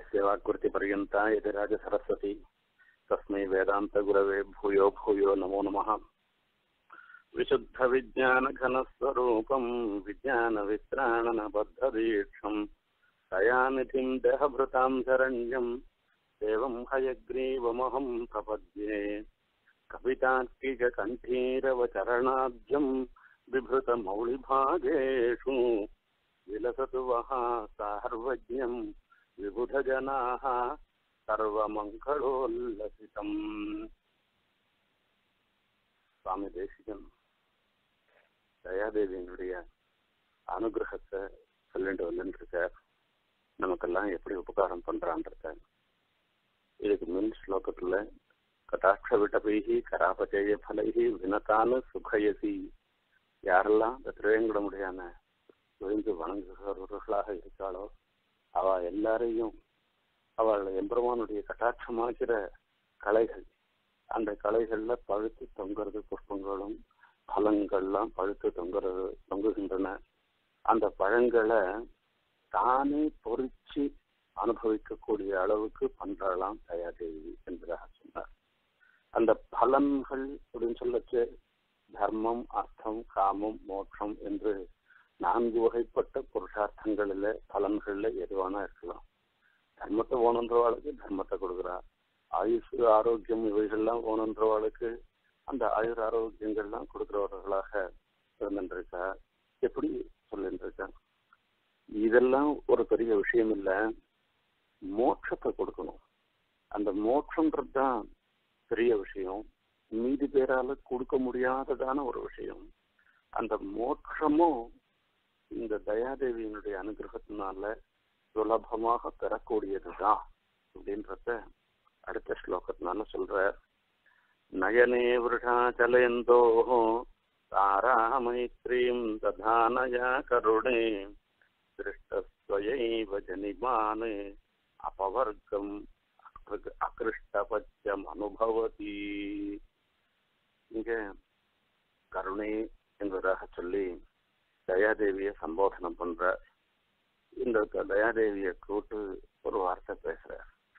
यस्य वाक्कृतिपर्यन्ता यति राजसरस्वती तस्मै वेदान्तगुरवे भूयो भूयो नमो नमः विशुद्धविज्ञानघनस्वरूपम् विज्ञानवित्राणनबद्धदीक्षम् दयानिधिम् देहभृताम् शरण्यम् एवम् हयग्रीवमहम् प्रपद्ये कवितार्किककण्ठीरवचरणाब्जम् बिभृतमौलिभागेषु विलसतु वः सार्वज्ञम् विबुधजनाः சர்வமங்களோல்லசிதம் சுவாமி தேசிகன் தயாதேவியினுடைய அனுகிரகத்தை சொல்லிட்டு வந்துருக்கார் நமக்கெல்லாம் எப்படி உபகாரம் பண்றான்றத இதுக்கு முன் ஸ்லோகத்துல கட்டாட்ச விட்டபைகி கராபஜய பலைகி வினத்தான சுகயசி யாரெல்லாம் இந்த திருவேங்கடமுடியான விழுந்து வணங்குகிறவர்களாக இருக்காளோ அவ எல்லாரையும் அவள் எம்பெருமானுடைய கட்டாட்சமாகிற கலைகள் அந்த கலைகள்ல பழுத்து தொங்குறது புஷ்பங்களும் பழங்கள்லாம் பழுத்து தொங்குறது தொங்குகின்றன அந்த பழங்களை தானே பொறிச்சு அனுபவிக்கக்கூடிய அளவுக்கு பண்றாளாம் தயாதேவி என்பதாக சொன்னார் அந்த பலன்கள் அப்படின்னு சொல்லச்சு தர்மம் அர்த்தம் காமம் மோட்சம் என்று நான்கு வகைப்பட்ட புருஷார்த்தங்களில் பலன்கள்ல எதுவானா இருக்கலாம் தர்மத்தை ஓணுன்றவாளுக்கு தர்மத்தை கொடுக்குறா ஆயுசு ஆரோக்கியம் இவைகள்லாம் ஓணுன்றவாளுக்கு அந்த ஆயுர் ஆரோக்கியங்கள்லாம் கொடுக்குறவர்களாக இருந்துருக்கா எப்படி சொல்லிட்டு இதெல்லாம் ஒரு பெரிய விஷயம் இல்லை மோட்சத்தை கொடுக்கணும் அந்த மோட்சன்றது தான் பெரிய விஷயம் மீதி பேரால கொடுக்க முடியாததான ஒரு விஷயம் அந்த மோட்சமும் இந்த தயாதேவியினுடைய அனுகிரகத்தினால சுலபமாக பெறக்கூடியதுதான் அப்படின்றத அடுத்த ஸ்லோகத்தினால சொல்ற நயனே விருஷாச்சலேந்தோ தாராமைத்ரீம் ததானயா கருணே திருஷ்டஸ்வயைவ ஜனிமான் அபவர்க்கம் அகிருஷ்டபட்சம் அனுபவதி இங்க கருணை என்பதாக சொல்லி தயாதேவியை சம்போதனம் பண்ற இந்த தயாதேவியை கூட்டு ஒரு வார்த்தை பேசுற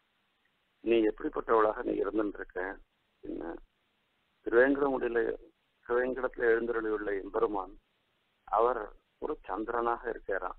நீ எப்படிப்பட்டவளாக நீ இருந்துருக்க என்ன திருவேங்கடமுடியில திருவேங்கடத்துல எழுந்தருளியுள்ள எம்பெருமான் அவர் ஒரு சந்திரனாக இருக்கிறான்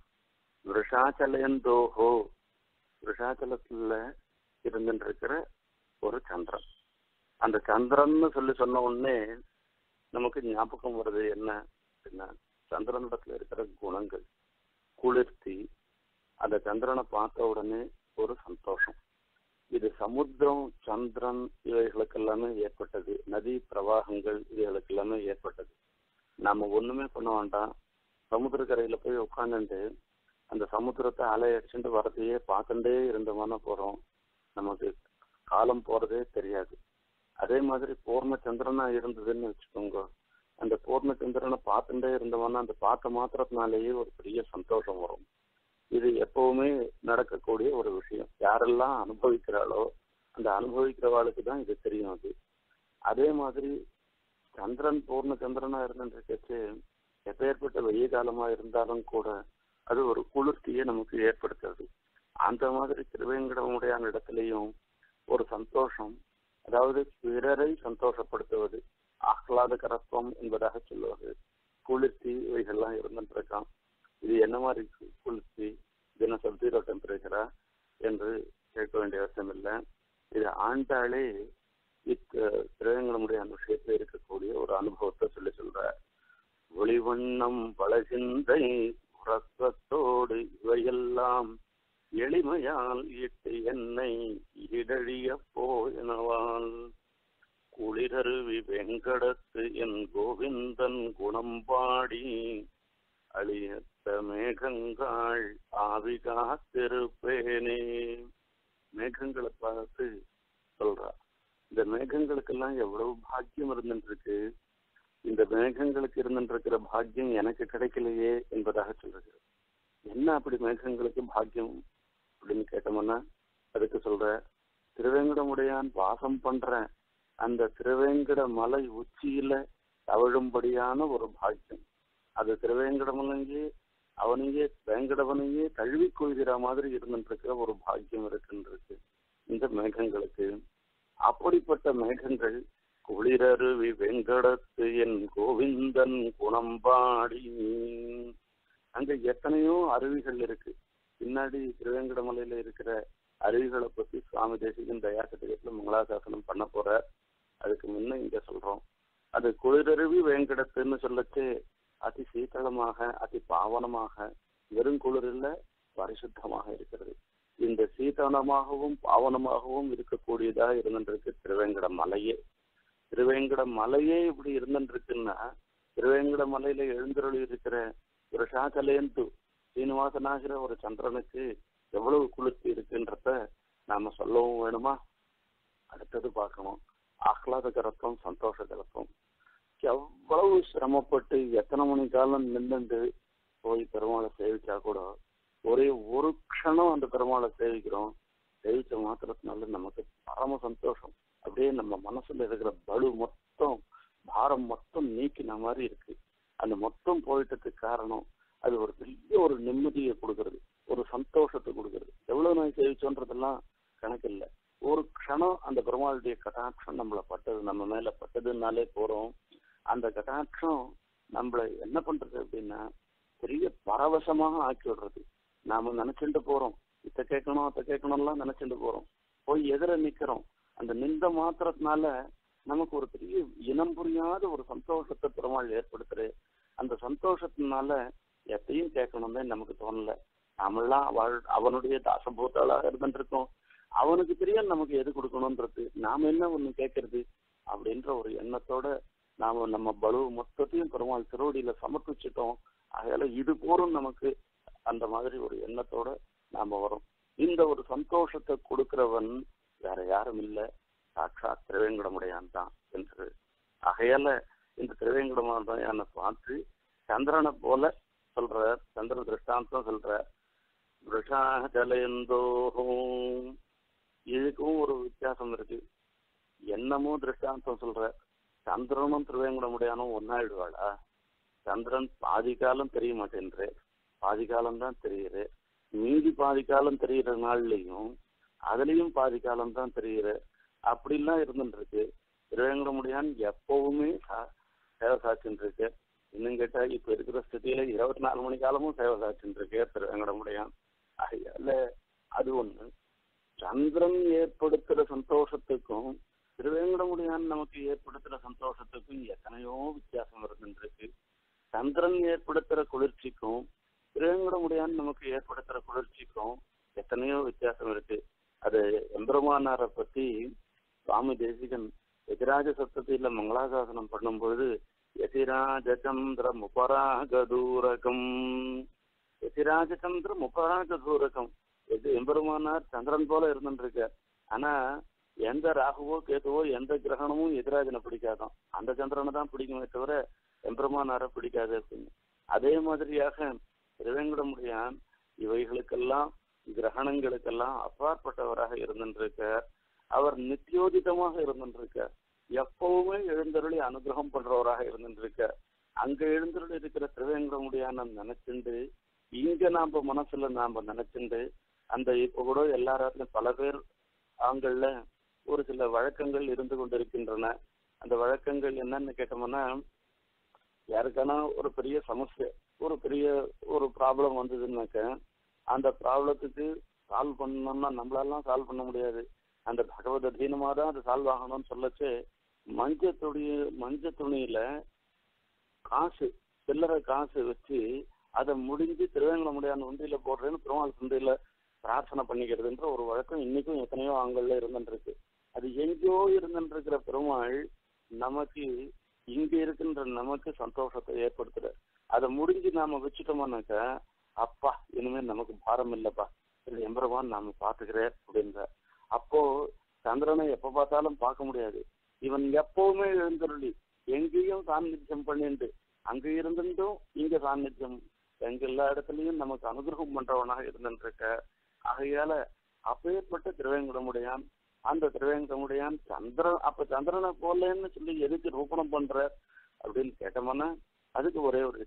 விஷாச்சலேந்தோஹோ விஷாச்சலத்துல இருந்துருக்கிற ஒரு சந்திரன் அந்த சந்திரன்னு சொல்லி சொன்ன உடனே நமக்கு ஞாபகம் வருது என்ன அப்படின்னா சந்திரனிடத்துல இருக்கிற குணங்கள் குளிர்த்தி அந்த சந்திரனை பார்த்த உடனே ஒரு சந்தோஷம் இது சமுத்திரம் சந்திரன் இவைகளுக்கு எல்லாமே ஏற்பட்டது நதி பிரவாகங்கள் இவைகளுக்கு எல்லாமே ஏற்பட்டது நாம ஒண்ணுமே பண்ண வேண்டாம் சமுத்திரக்கரையில போய் உட்காந்துட்டு அந்த சமுத்திரத்தை அலையடிச்சுட்டு வரதையே பார்த்துட்டே இருந்தோம்னா போறோம் நமக்கு காலம் போறதே தெரியாது அதே மாதிரி பூர்ண சந்திரனா இருந்ததுன்னு வச்சுக்கோங்க அந்த பூர்ண சந்திரனை பார்த்துட்டே இருந்தோம்னா அந்த பார்த்த மாத்திரத்தினாலேயே ஒரு பெரிய சந்தோஷம் வரும் இது எப்பவுமே நடக்கக்கூடிய ஒரு விஷயம் யாரெல்லாம் அனுபவிக்கிறாளோ அந்த அனுபவிக்கிறவாளுக்கு தான் இது தெரியும் அது அதே மாதிரி சந்திரன் பூர்ண சந்திரனா இருந்துட்டு எப்பேற்பட்ட வெய்ய காலமா இருந்தாலும் கூட அது ஒரு குளிர்ச்சியை நமக்கு ஏற்படுத்துறது அந்த மாதிரி திருவேங்கடமுடைய இடத்துலையும் ஒரு சந்தோஷம் அதாவது பிறரை சந்தோஷப்படுத்துவது ஆஹ்லாதகரத்துவம் என்பதாக சொல்லுவது குளிர்ச்சி இவைகள்லாம் இருந்துருக்கான் இது என்ன மாதிரி குளிர்ச்சி தினம் ஜீரோ டெம்பரேச்சரா என்று கேட்க வேண்டிய அவசியம் இல்லை இது ஆண்டாளே திருவேங்கடமுடைய அந்த விஷயத்துல இருக்கக்கூடிய ஒரு அனுபவத்தை சொல்லி சொல்ற ஒளிவண்ணம் பலசிந்தை உறக்கத்தோடு இவையெல்லாம் எளிமையால் இட்டு என்னை இடழிய போயினவால் குளிரருவி வெங்கடத்து என் கோவிந்தன் குணம் பாடி அழியத்த மேகங்கள் ஆவி காத்திருப்பேனே மேகங்களை பார்த்து சொல்றா இந்த மேகங்களுக்கெல்லாம் எவ்வளவு பாக்கியம் இருந்துருக்கு இந்த மேகங்களுக்கு இருந்துருக்கிற பாக்கியம் எனக்கு கிடைக்கலையே என்பதாக சொல்றது என்ன அப்படி மேகங்களுக்கு பாக்கியம் அப்படின்னு கேட்டோம்னா அதுக்கு சொல்ற திருவேங்கடமுடையான் வாசம் பண்ற அந்த திருவேங்கட மலை உச்சியில தவழும்படியான ஒரு பாக்கியம் அது திருவேங்கடமுலங்கி அவனையே வேங்கடவனையே தழுவி கொள்கிற மாதிரி இருந்துட்டு ஒரு பாக்கியம் இருக்குன்றிருக்கு இந்த மேகங்களுக்கு அப்படிப்பட்ட மேகங்கள் குளிரருவி வெங்கடத்து என் கோவிந்தன் குணம்பாடி அங்க எத்தனையோ அருவிகள் இருக்கு பின்னாடி திருவேங்கடமலையில இருக்கிற அருவிகளை பத்தி சுவாமி தேசிகன் தயா சதகத்துல மங்களாசாசனம் பண்ண போற அதுக்கு முன்ன இங்க சொல்றோம் அது குளிரருவி வேங்கடத்துன்னு சொல்லச்சு அதி சீத்தளமாக அதி பாவனமாக வெறும் குளிரில் பரிசுத்தமாக இருக்கிறது இந்த சீதளமாகவும் பாவனமாகவும் இருக்கக்கூடியதாக இருந்துருக்கு திருவேங்கட மலையே திருவேங்கட மலையே இப்படி இருந்துருக்குன்னா திருவேங்கட மலையில எழுந்தருளி இருக்கிற ஒரு ஷாக்கலேந்து சீனிவாசனாகிற ஒரு சந்திரனுக்கு எவ்வளவு குளிர்ச்சி இருக்குன்றத நாம சொல்லவும் வேணுமா அடுத்தது பார்க்கணும் ஆஹ்லாதகரத்துவம் சந்தோஷகரத்துவம் எவ்வளவு சிரமப்பட்டு எத்தனை மணி காலம் நின்றுண்டு போய் பெருமாளை சேவிச்சா கூட ஒரே ஒரு க்ஷணம் அந்த பெருமாளை சேவிக்கிறோம் சேவிச்ச மாத்திரத்தினால நமக்கு பரம சந்தோஷம் அப்படியே நம்ம மனசுல இருக்கிற பலு மொத்தம் பாரம் மொத்தம் நீக்கின மாதிரி இருக்கு அந்த மொத்தம் போயிட்டதுக்கு காரணம் அது ஒரு பெரிய ஒரு நிம்மதியை கொடுக்கறது ஒரு சந்தோஷத்தை கொடுக்கறது எவ்வளவு நாள் சேவிச்சோன்றதெல்லாம் கணக்கில்லை ஒரு க்ஷணம் அந்த பெருமாளுடைய கட்டாட்சம் நம்மளை பட்டது நம்ம மேல பட்டதுனாலே போறோம் அந்த கட்டாட்சம் நம்மளை என்ன பண்றது அப்படின்னா பெரிய பரவசமாக ஆக்கி விடுறது நாம நினைச்சுட்டு போறோம் இத்த கேட்கணும் அத்த கேட்கணும்லாம் நினைச்சுட்டு போறோம் போய் எதிர நிக்கிறோம் அந்த நின்ற மாத்திரத்தினால நமக்கு ஒரு பெரிய இனம் புரியாத ஒரு சந்தோஷத்தை பெருமாள் ஏற்படுத்துறது அந்த சந்தோஷத்தினால எத்தையும் கேட்கணும்னு நமக்கு தோணல நாமெல்லாம் அவள் அவனுடைய தாசபூத்தாளாக இருந்துட்டு இருக்கோம் அவனுக்கு தெரியும் நமக்கு எது கொடுக்கணும்ன்றது நாம என்ன ஒண்ணு கேட்கறது அப்படின்ற ஒரு எண்ணத்தோட நாம நம்ம பலு மொத்தத்தையும் பெருமாள் திருவடியில சமர்ப்பிச்சிட்டோம் அதனால இது போரும் நமக்கு அந்த மாதிரி ஒரு எண்ணத்தோட நாம வரோம் இந்த ஒரு சந்தோஷத்தை கொடுக்கிறவன் வேற யாரும் இல்ல சாட்சாத் திருவேங்கடமுடையான் தான் என்று ஆகையால இந்த திருவேங்கடமுடையான பார்த்து சந்திரனை போல சொல்ற சந்திர திருஷ்டாந்தம் சொல்ற விஷாஜலயந்தோகும் இதுக்கும் ஒரு வித்தியாசம் இருக்கு என்னமோ திருஷ்டாந்தம் சொல்ற சந்திரனும் திருவேங்கடமுடையானும் ஒன்னாயிடுவாளா சந்திரன் பாதி காலம் தெரிய மாட்டேன்ற பாதி காலம் தான் தெரியுது மீதி பாதி காலம் தெரிகிற நாள்லயும் அதுலயும் பாதி காலம் தான் தெரியுற அப்படிலாம் இருந்துட்டு இருக்கு திருவேங்கடமுடியான் எப்பவுமே சேவை சாட்சின்னு இருக்கு இன்னும் கேட்டா இப்ப இருக்கிற ஸ்திதியில இருபத்தி நாலு மணி காலமும் சேவை சாட்சின்னு இருக்கு திருவேங்கடமுடியான் ஆகையால அது ஒண்ணு சந்திரன் ஏற்படுத்துற சந்தோஷத்துக்கும் திருவேங்கடமுடியான் நமக்கு ஏற்படுத்துற சந்தோஷத்துக்கும் எத்தனையோ வித்தியாசம் இருந்துருக்கு சந்திரன் ஏற்படுத்துற குளிர்ச்சிக்கும் திருவேங்கடமுடியான் நமக்கு ஏற்படுத்துற குளிர்ச்சிக்கும் எத்தனையோ வித்தியாசம் இருக்கு அது எம்பெருமானாரை பத்தி சுவாமி தேசிகன் எதிராஜ சப்தத்தில மங்களாசாசனம் பண்ணும்பொழுது எதிராஜச்சந்திரம் உபராகதூரகம் எதிராஜச்சந்திரம் உபராகதூரகம் இது எம்பெருமானார் சந்திரன் போல இருந்துட்டு ஆனா எந்த ராகுவோ கேதுவோ எந்த கிரகணமும் எதிராஜனை பிடிக்காதான் அந்த சந்திரனை தான் பிடிக்குமே தவிர எம்பெருமானார பிடிக்காது அப்படின்னு அதே மாதிரியாக திருவேங்கடமுடியான் இவைகளுக்கெல்லாம் கிரகணங்களுக்கெல்லாம் அப்பாற்பட்டவராக இருந்துருக்கார் அவர் நித்தியோதிதமாக இருந்துருக்கார் எப்பவுமே எழுந்தருளி அனுகிரகம் பண்றவராக இருந்துருக்கார் அங்க எழுந்தருளி இருக்கிற திருவேங்கடமுடியான நினைச்சுண்டு இங்க நாம மனசுல நாம நினைச்சுண்டு அந்த இப்ப கூட எல்லாராத்திலும் பல பேர் ஆண்கள்ல ஒரு சில வழக்கங்கள் இருந்து கொண்டிருக்கின்றன அந்த வழக்கங்கள் என்னன்னு கேட்டோம்னா யாருக்கான ஒரு பெரிய சமஸ்ய ஒரு பெரிய ஒரு ப்ராப்ளம் வந்ததுன்னாக்க அந்த ப்ராப்ளத்துக்கு சால்வ் பண்ணணும்னா நம்மளாலாம் சால்வ் பண்ண முடியாது அந்த பகவத் அதீனமா தான் அது சால்வ் ஆகணும்னு சொல்லச்சு மஞ்ச துணி மஞ்ச துணியில காசு சில்லறை காசு வச்சு அதை முடிஞ்சு திருவேங்கடமுடியான உண்டியில போடுறேன்னு பெருமாள் சுண்டையில பிரார்த்தனை பண்ணிக்கிறதுன்ற ஒரு வழக்கம் இன்னைக்கும் எத்தனையோ ஆண்கள்ல இருந்துட்டு இருக்கு அது எங்கேயோ இருந்துட்டு இருக்கிற பெருமாள் நமக்கு இங்க இருக்கின்ற நமக்கு சந்தோஷத்தை ஏற்படுத்துற அதை முடிஞ்சு நாம வச்சுட்டோம்னாக்கா அப்பா இனிமே நமக்கு பாரம் இல்லப்பா இது எம்பரவான் நாம பாத்துக்கிறேன் அப்படின்ற அப்போ சந்திரனை எப்ப பார்த்தாலும் பார்க்க முடியாது இவன் எப்பவுமே எழுந்தருளி எங்கேயும் சாநித்தியம் பண்ணிட்டு அங்க இருந்துட்டும் இங்க சாநித்தியம் எங்க எல்லா இடத்துலயும் நமக்கு அனுகிரகம் பண்றவனாக இருந்துட்டு இருக்க ஆகையால அப்பேற்பட்ட திருவேங்கடமுடையான் அந்த திருவேங்கடமுடையான் சந்திரன் அப்ப சந்திரனை போலன்னு சொல்லி எதுக்கு ரூபணம் பண்ற அப்படின்னு கேட்டோம்னா அதுக்கு ஒரே ஒரு இது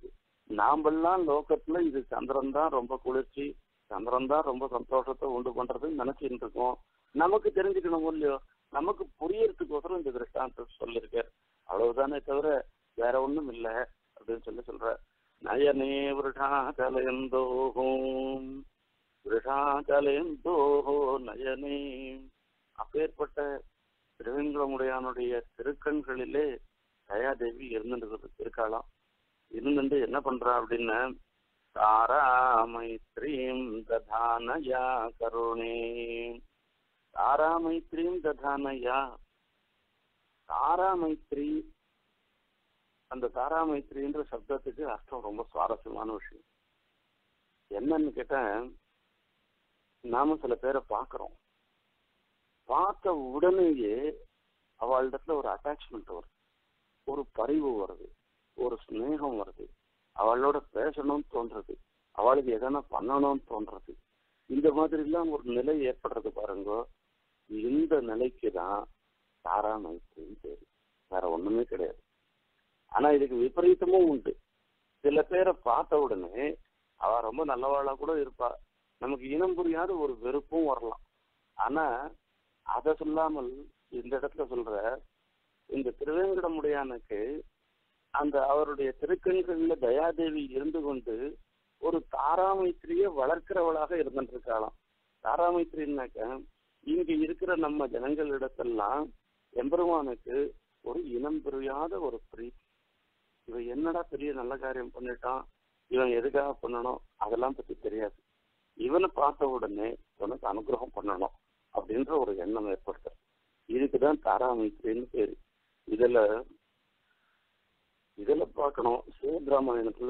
நாமெல்லாம் லோகத்துல இது சந்திரன் தான் ரொம்ப குளிர்ச்சி சந்திரன் தான் ரொம்ப சந்தோஷத்தை உண்டு பண்றதுன்னு நினைச்சிட்டு இருக்கோம் நமக்கு தெரிஞ்சுக்கணும் இல்லையோ நமக்கு புரியறதுக்கோசரம் இந்த திருஷ்டாந்தம் சொல்லியிருக்கார் அவ்வளவுதானே தவிர வேற ஒண்ணும் இல்ல அப்படின்னு சொல்லி சொல்ற நயனே விருஷா கலையந்தோகும் விருஷா கலையந்தோஹோ நயனே அப்பேற்பட்ட திருவேங்கடமுடையானுடைய திருக்கண்களிலே தயாதேவி இருந்துட்டு இருக்காளாம் இருந்துட்டு என்ன பண்றா அப்படின்னா தாராமைத்ரீம் ததானயா கருணே தாராமைத்ரீம் ததானயா தாராமைத்ரி அந்த தாராமைத்ரின்ற சப்தத்துக்கு அர்த்தம் ரொம்ப சுவாரஸ்யமான விஷயம் என்னன்னு கேட்டா நாம சில பேரை பார்க்கிறோம் பார்த்த உடனேயே அவளிடத்துல ஒரு அட்டாச்மெண்ட் வருது ஒரு பரிவு வருது ஒரு ஸ்னேகம் வருது அவளோட பேசணும்னு தோன்றது அவளுக்கு எதனா பண்ணணும்னு தோன்றது இந்த மாதிரி எல்லாம் ஒரு நிலை ஏற்படுறது பாருங்க இந்த நிலைக்கு தான் தாராமைத்தின்னு பேரு வேற ஒண்ணுமே கிடையாது ஆனா இதுக்கு விபரீதமும் உண்டு சில பேரை பார்த்த உடனே அவ ரொம்ப நல்லவாளா கூட இருப்பா நமக்கு இனம் புரியாத ஒரு வெறுப்பும் வரலாம் ஆனா அதை சொல்லாமல் இந்த இடத்துல சொல்ற இந்த திருவேங்கடமுடையானுக்கு அந்த அவருடைய திருக்கண்கள்ல தயாதேவி இருந்து கொண்டு ஒரு தாராமைத்திரிய வளர்க்கிறவளாக இருந்துருக்காளாம் தாராமைத்திரின்னாக்க இங்க இருக்கிற நம்ம ஜனங்களிடத்தெல்லாம் எம்பெருமானுக்கு ஒரு இனம் புரியாத ஒரு பிரீத்தி இவன் என்னடா பெரிய நல்ல காரியம் பண்ணிட்டான் இவன் எதுக்காக பண்ணணும் அதெல்லாம் பத்தி தெரியாது இவனை பார்த்த உடனே இவனுக்கு அனுகிரகம் பண்ணணும் அப்படின்ற ஒரு எண்ணம் ஏற்படுத்துறது இதுக்குதான் தாராமைத்திரின்னு பேரு இதுல இதுல பார்க்கணும் சிவபிராமாயணத்துல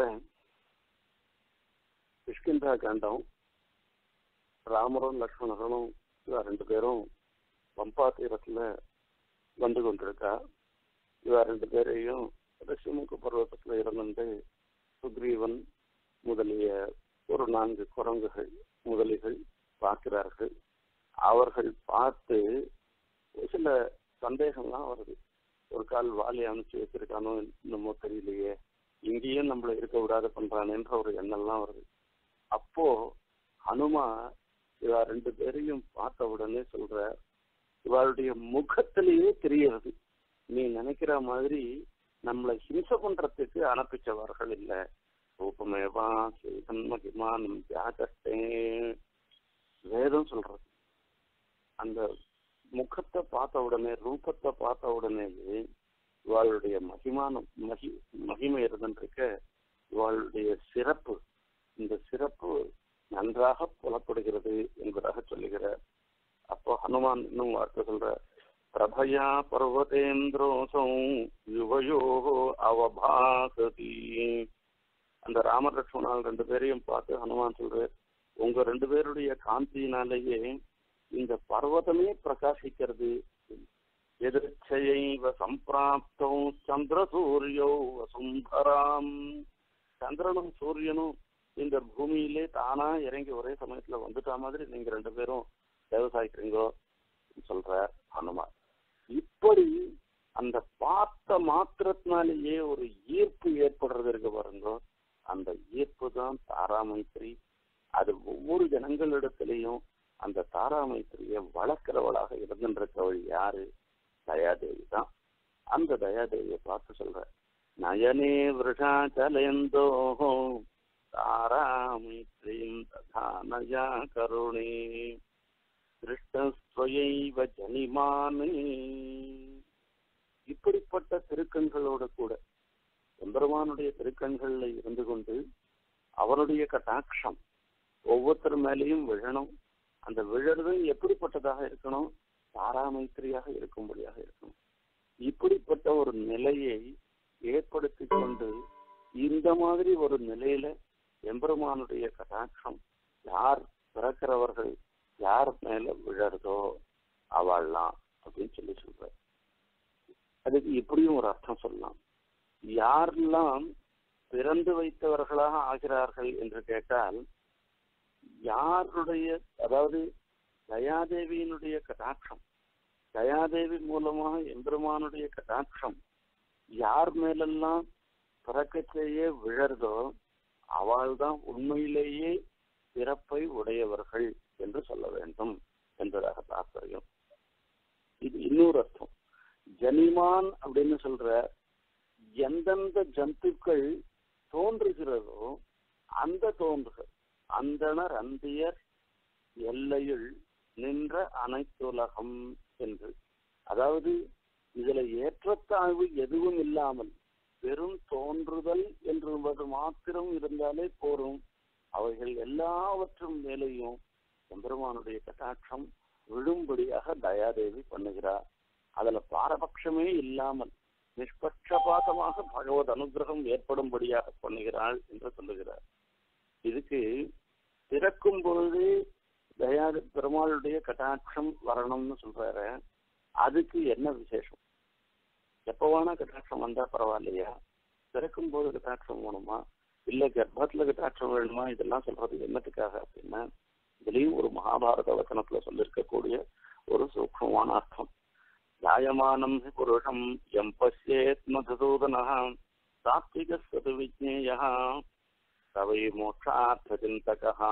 கிஷ்கிந்தா காண்டம் ராமரும் லக்ஷ்மணர்களும் இவ ரெண்டு பேரும் பம்பா தீரத்துல வந்து கொண்டிருக்கா இவ ரெண்டு பேரையும் ரிஷிமுக பர்வதத்துல இருந்துட்டு சுக்ரீவன் முதலிய ஒரு நான்கு குரங்குகள் முதலிகள் பார்க்கிறார்கள் அவர்கள் பார்த்து சில சந்தேகம்லாம் வருது ஒரு கால் வாலி அனுப்பிச்சு வச்சிருக்கானோ என்னமோ தெரியலையே இங்கேயும் நம்மள இருக்க விடாத பண்றானேன்ற ஒரு எண்ணம்லாம் வருது அப்போ ஹனுமா இவ ரெண்டு பேரையும் பார்த்த உடனே சொல்ற இவளுடைய முகத்திலேயே தெரியுது நீ நினைக்கிற மாதிரி நம்மளை ஹிம்சை பண்றதுக்கு அனுப்பிச்சவர்கள் இல்ல ரூபமேவா மகிமானம் தியாகத்தே வேதம் சொல்றது அந்த முகத்தை பார்த்த உடனே ரூபத்தை பார்த்த உடனேயே இவாளுடைய மகிமானம் மகி மகிமை இருந்துருக்க இவாளுடைய சிறப்பு இந்த சிறப்பு நன்றாக புலப்படுகிறது என்பதாக சொல்லுகிறார் அப்போ ஹனுமான் இன்னும் வார்த்தை சொல்ற பிரபயா பர்வதேந்திரோசௌ யுவயோ அவபாசதி அந்த ராமர் லட்சுமணால் ரெண்டு பேரையும் பார்த்து ஹனுமான் சொல்ற உங்க ரெண்டு பேருடைய காந்தியினாலேயே இந்த பர்வதமே பிரகாசிக்கிறது எதிர்ச்சைவ சம்பிராப்தோ சந்திர சூரியோ வசுந்தராம் சந்திரனும் சூரியனும் இந்த பூமியிலே தானா இறங்கி ஒரே சமயத்துல வந்துட்டா மாதிரி நீங்க ரெண்டு பேரும் விவசாயிக்கிறீங்கோ சொல்ற ஹனுமான் இப்படி அந்த பார்த்த மாத்திரத்தினாலேயே ஒரு ஈர்ப்பு ஏற்படுறது இருக்கு பாருங்க அந்த ஈர்ப்பு தான் தாராமைத்திரி அது ஒவ்வொரு ஜனங்களிடத்திலையும் அந்த தாராமைத்திரிய வளர்க்கிறவளாக இருந்துருக்கவள் யாரு தயாதேவி தான் அந்த தயாதேவியை பார்த்து சொல்ற நயனே விருஷா சலயந்தோ தாராமைத்ரீம் ததா நயா கருணே திருஷ்டஸ்வயைவ ஜனிமானே இப்படிப்பட்ட திருக்கண்களோட கூட எம்பெருமானுடைய திருக்கண்கள்ல இருந்து கொண்டு அவருடைய கட்டாட்சம் ஒவ்வொருத்தர் மேலேயும் விழணும் அந்த விழறது எப்படிப்பட்டதாக இருக்கணும் தாராமைத்திரியாக இருக்கும்படியாக இருக்கணும் இப்படிப்பட்ட ஒரு நிலையை ஏற்படுத்தி கொண்டு இந்த மாதிரி ஒரு நிலையில எம்பெருமானுடைய கட்டாட்சம் யார் பிறக்கிறவர்கள் யார் மேல விழறதோ அவள்லாம் அப்படின்னு சொல்லி சொல்ற அதுக்கு இப்படியும் ஒரு அர்த்தம் சொல்லலாம் யாரெல்லாம் பிறந்து வைத்தவர்களாக ஆகிறார்கள் என்று கேட்டால் யாருடைய அதாவது தயாதேவியினுடைய கடாட்சம் தயாதேவி மூலமாக எம்பெருமானுடைய கடாட்சம் யார் மேலெல்லாம் பிறக்கச்சேயே விழறதோ அவள்தான் உண்மையிலேயே பிறப்பை உடையவர்கள் என்று சொல்ல வேண்டும் என்பதாக தாற்பயம் இது இன்னொரு அர்த்தம் ஜனிமான் அப்படின்னு சொல்ற எந்தெந்த ஜந்துக்கள் தோன்றுகிறதோ அந்த தோன்றுகள் அந்தனர் அந்தியர் எல்லையுள் நின்ற அனைத்துலகம் என்று அதாவது இதுல ஏற்றத்தாழ்வு எதுவும் இல்லாமல் வெறும் தோன்றுதல் என்பது மாத்திரம் இருந்தாலே போரும் அவைகள் எல்லாவற்றும் மேலேயும் எம்பெருமானுடைய கட்டாட்சம் விழும்படியாக தயாதேவி பண்ணுகிறார் அதுல பாரபட்சமே இல்லாமல் நிஷ்பட்சபாதமாக பகவத் அனுகிரகம் ஏற்படும்படியாக பண்ணுகிறாள் என்று சொல்லுகிறார் இதுக்கு பிறக்கும் பொழுது தயா பெருமாளுடைய கட்டாட்சம் வரணும்னு சொல்றாரு அதுக்கு என்ன விசேஷம் எப்பவான கட்டாட்சம் வந்தா பரவாயில்லையா பிறக்கும் போது கட்டாட்சம் வேணுமா இல்ல கர்ப்பத்துல கட்டாட்சம் வேணுமா இதெல்லாம் சொல்றது என்னத்துக்காக அப்படின்னா இதுலயும் ஒரு மகாபாரத வசனத்துல சொல்லிருக்கக்கூடிய ஒரு சூக்மமான அர்த்தம் ஜாயமானம் புருஷம் எம் பசியேத் மதுசூதன சாத்விகஸ்வது விஜ்ஞேய தவை மோட்சார்த்த சிந்தகா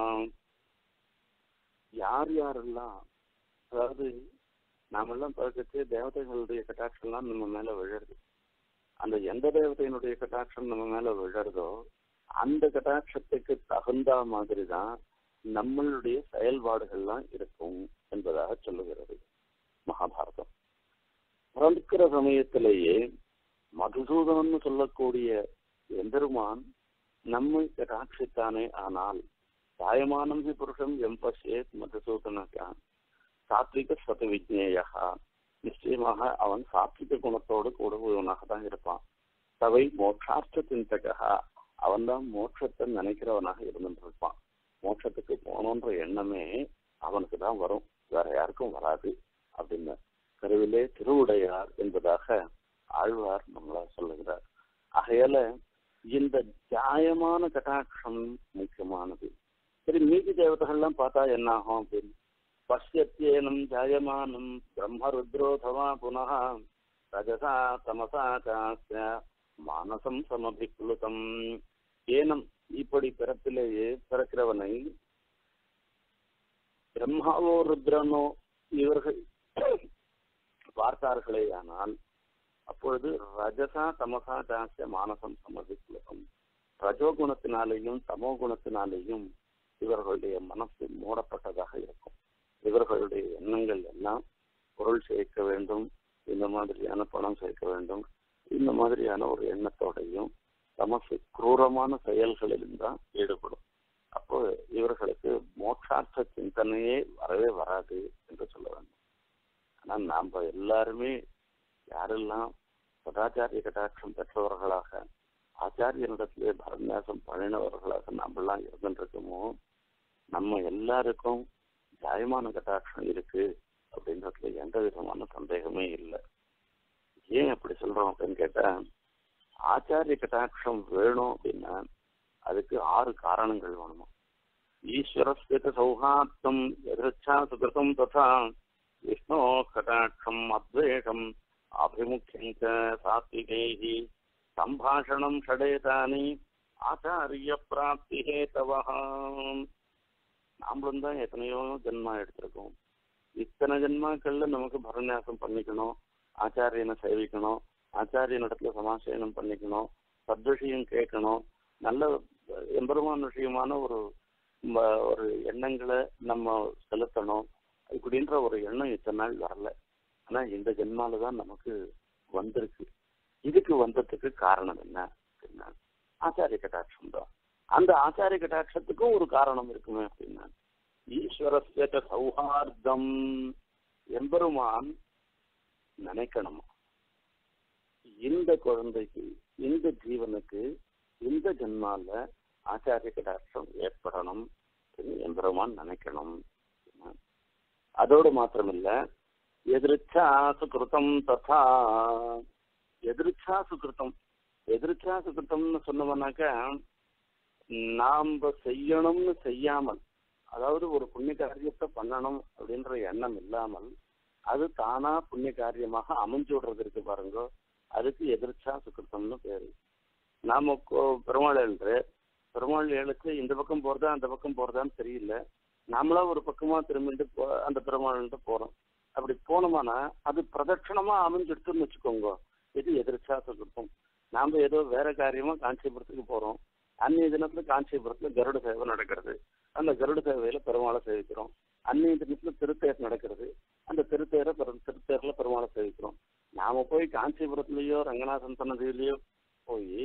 யார் யாரெல்லாம் அதாவது நாமெல்லாம் பிறக்கச்சே தேவதைகளுடைய கட்டாட்சம்லாம் நம்ம மேல விழருது அந்த எந்த தேவதையினுடைய கட்டாட்சம் நம்ம மேல விழறதோ அந்த கட்டாட்சத்துக்கு தகுந்த மாதிரி தான் நம்மளுடைய செயல்பாடுகள்லாம் இருக்கும் என்பதாக சொல்லுகிறது மகாபாரதம் பிறந்திருக்கிற சமயத்திலேயே மதுசூதனம்னு சொல்லக்கூடிய எம்பெருமான் நம்மை கட்டாட்சித்தானே ஆனால் தாயமானம் ஹி புருஷம் எம் பசேத் மதுசூதனக்கா சாத்விக சத விஜ்னேயா நிச்சயமாக அவன் சாத்விக குணத்தோடு கூடுபவனாக தான் இருப்பான் தவை மோட்சார்த்த சிந்தகா அவன் தான் மோட்சத்தை நினைக்கிறவனாக இருந்துட்டு இருப்பான் மோட்சத்துக்கு போகணுன்ற எண்ணமே அவனுக்கு தான் வரும் வேற யாருக்கும் வராது அப்படின்னு கருவிலே திருவுடையார் என்பதாக ஆழ்வார் நம்மள சொல்லுகிறார் ஆகையால இந்த ஜாயமான கட்டாட்சம் முக்கியமானது சரி மீதி தேவதைகள்லாம் பார்த்தா என்ன ஆகும் அப்படின்னு பசியத்தேனம் ஜாயமானம் பிரம்மருத்ரோதவா புனः ரஜசா தமசா சாஸ்ய மானசம் சமபிக்லுதம் ஏனம் இப்படி பிறப்பிலேயே பிறக்கிறவனை பிரம்மாவோ ருத்ரனோ இவர்கள் பார்த்தார்களே ஆனால் அப்பொழுது ரஜசா தமசா ஜாஸ்ய மானசம் சமபிக்லுதம் ரஜோகுணத்தினாலேயும் தமோ குணத்தினாலேயும் இவர்களுடைய மனசு மூடப்பட்டதாக இருக்கும் இவர்களுடைய எண்ணங்கள் எல்லாம் பொருள் சேர்க்க வேண்டும் இந்த மாதிரியான பணம் சேர்க்க வேண்டும் இந்த மாதிரியான ஒரு எண்ணத்தோடையும் தமசு குரூரமான செயல்களிலும் தான் ஈடுபடும் அப்போ இவர்களுக்கு மோட்சார்த்த சிந்தனையே வரவே வராது என்று சொல்ல வேண்டும் ஆனா நாம எல்லாருமே யாரெல்லாம் சதாச்சாரிய கட்டாட்சம் பெற்றவர்களாக ஆச்சாரியனிடத்திலே பரநியாசம் பண்ணினவர்களாக நாமெல்லாம் இருந்துருக்கோமோ நம்ம எல்லாருக்கும் நியாயமான கட்டாட்சம் இருக்கு அப்படின்றதுல எந்த விதமான சந்தேகமே இல்லை ஏன் அப்படி சொல்றோம் அப்படின்னு கேட்டா ஆச்சாரிய கட்டாட்சம் வேணும் அப்படின்னா அதுக்கு ஆறு காரணங்கள் வேணுமா ஈஸ்வரஸ்கிட்ட சௌஹார்த்தம் எதிர்ச்சா சுகிருதம் ததா விஷ்ணோ கட்டாட்சம் அத்வேஷம் ஆபிமுக்கியம் சாத்விகைஹி சம்பாஷணம் ஷடேதானி ஆச்சாரிய பிராப்தி ஹேதவஹாம் நாமளும் தான் எத்தனையோ ஜென்மா எடுத்திருக்கோம் இத்தனை ஜென்மாக்கள்ல நமக்கு பரநியாசம் பண்ணிக்கணும் ஆச்சாரியனை சேவிக்கணும் ஆச்சாரியனிடத்துல சமாசயனம் பண்ணிக்கணும் சத்விஷயம் கேட்கணும் நல்ல எம்பெருமான் விஷயமான ஒரு ஒரு எண்ணங்களை நம்ம செலுத்தணும் இப்படின்ற ஒரு எண்ணம் இத்தனை நாள் வரல ஆனா இந்த ஜென்மால தான் நமக்கு வந்திருக்கு இதுக்கு வந்ததுக்கு காரணம் என்ன அப்படின்னா ஆச்சாரிய கட்டாட்சம் தான் அந்த ஆச்சாரிய கட்டாட்சத்துக்கும் ஒரு காரணம் இருக்குமே அப்படின்னா ஈஸ்வரஸ்ய சௌஹார்தம் எம்பெருமான் நினைக்கணும் இந்த குழந்தைக்கு இந்த ஜீவனுக்கு இந்த ஜென்மால ஆச்சாரிய கடாட்சம் ஏற்படணும் எம்பெருமான் நினைக்கணும் அதோடு மாத்திரமில்ல எதிர்ச்சா சுகிருத்தம் ததா எதிர்ச்சா சுகிருத்தம் எதிர்ச்சா சுகிருத்தம்னு சொன்னோம்னாக்கா நாம செய்யணும்னு செய்யாமல் அதாவது ஒரு புண்ணிய காரியத்தை பண்ணணும் அப்படின்ற எண்ணம் இல்லாமல் அது தானா புண்ணிய காரியமாக அமைஞ்சு விடுறது இருக்கு பாருங்க அதுக்கு எதிர்ச்சா சுக்கிருத்தம்னு பேரு நாம பெருமாள் என்று பெருமாள் ஏழுக்கு இந்த பக்கம் போறதா அந்த பக்கம் போறதான்னு தெரியல நாமளா ஒரு பக்கமா திரும்பிட்டு போ அந்த பெருமாள்கிட்ட போறோம் அப்படி போனோமானா அது பிரதட்சணமா அமைஞ்சிடுச்சுன்னு வச்சுக்கோங்க இது எதிர்ச்சா இருக்கும் நாம ஏதோ வேற காரியமா காஞ்சிபுரத்துக்கு போறோம் அன்னைய தினத்துல காஞ்சிபுரத்துல கருட சேவை நடக்கிறது அந்த கருட சேவையில பெருமாளை சேவிக்கிறோம் அன்னைய தினத்துல திருத்தேர் நடக்கிறது அந்த திருத்தேரை பெரு- திருத்தேர்ல பெருமாளை சேவிக்கிறோம் நாம போய் காஞ்சிபுரத்துலயோ ரங்கநாதன் சன்னதியிலயோ போய்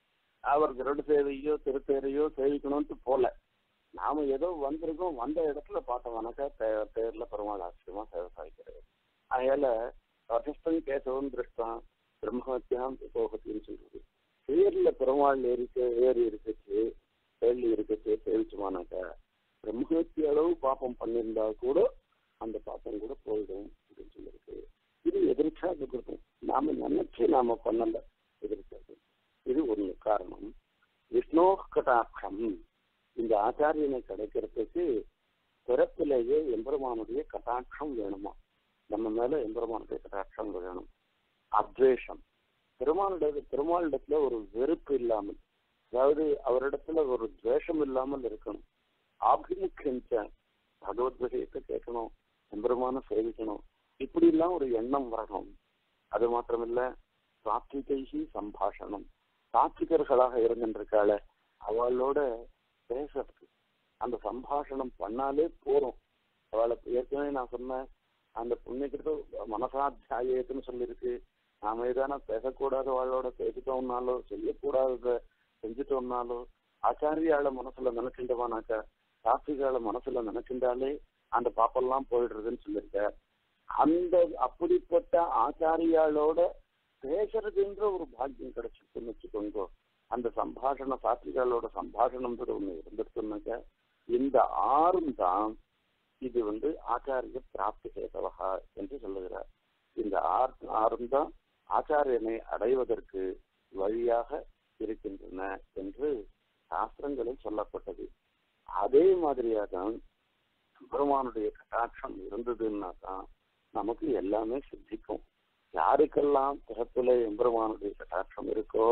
அவர் கருட சேவையோ திருத்தேரையோ சேவிக்கணும்ட்டு போல நாம ஏதோ வந்திருக்கோம் வந்த இடத்துல பார்த்தோம்னாக்கா தே- தேர்ல பெருமாள் ஆச்சரியமா சேவை சாதிக்கிறது அதனால வசிஷ்டன் கேசவன் திருஷ்டான் பிரம்மஹத்தியாம் போகத்தின்னு சொல்றது தேர்ல பெருமாள் ஏறிக்க ஏறி இருக்கச்சு கேள்வி இருக்கச்சு சேவிச்சுமானாக்கா பிரம்மஹத்தி அளவு பாப்பம் பண்ணியிருந்தா கூட அந்த பாப்பம் கூட போயிடும் அப்படின்னு சொல்லியிருக்கு இது எதிர்ச்சா இருக்கும் நாம நினைச்சு நாம பண்ணல எதிர்ச்சா இது ஒண்ணு காரணம் விஷ்ணோ கட்டாட்சம் இந்த ஆச்சாரியனை கிடைக்கிறதுக்கு பிறப்பிலேயே எம்பெருமானுடைய கட்டாட்சம் வேணுமா நம்ம மேல எம்பெருமானுடைய கட்டாட்சம் வேணும் அத்வேஷம் பெருமானுடைய பெருமாளிடத்துல ஒரு வெறுப்பு இல்லாமல் அதாவது அவரிடத்துல ஒரு துவேஷம் இல்லாமல் இருக்கணும் ஆபிமுக்கியஞ்ச பகவத் விஷயத்தை கேட்கணும் எம்பெருமான சேவிக்கணும் இப்படி எல்லாம் ஒரு எண்ணம் வரணும் அது மாத்திரமில்ல சாத்விகைகி சம்பாஷணம் சாத்விகர்களாக இருந்துருக்காள அவளோட பேசுறதுக்கு அந்த சம்பாஷணம் பண்ணாலே போறோம் அவளை ஏற்கனவே நான் சொன்னேன் அந்த புண்ணியக்கிட்ட மனசாத்தியாயத்துன்னு சொல்லியிருக்கு நாம ஏதான பேசக்கூடாத அவளோட பேசிட்டோம்னாலோ செய்யக்கூடாதத செஞ்சுட்டோம்னாலோ ஆச்சாரியாள மனசுல நினைச்சுட்டவானாக்கா சாத்விகால மனசுல நினைச்சுட்டாலே அந்த பாப்பெல்லாம் போயிடுறதுன்னு சொல்லியிருக்க அந்த அப்படிப்பட்ட ஆச்சாரியாளோட பேசுறதுன்ற ஒரு பாக்கியம் கிடைச்சிருக்குன்னு வச்சுக்கோங்க அந்த சம்பாஷண சாத்விகாலோட சம்பாஷணம்ன்றது ஒண்ணு இருந்துருக்குன்னாக்க இந்த ஆறும் தான் இது வந்து ஆச்சாரிய பிராப்தி கேசவகா என்று சொல்லுகிறார் இந்த ஆறு ஆறும் தான் ஆச்சாரியனை அடைவதற்கு வழியாக இருக்கின்றன என்று சாஸ்திரங்களில் சொல்லப்பட்டது அதே மாதிரியாக தான் பெருமானுடைய கட்டாட்சம் இருந்ததுன்னா தான் நமக்கு எல்லாமே சித்திக்கும் யாருக்கெல்லாம் பிறப்புல எம்பெருமானுடைய கட்டாட்சம் இருக்கோ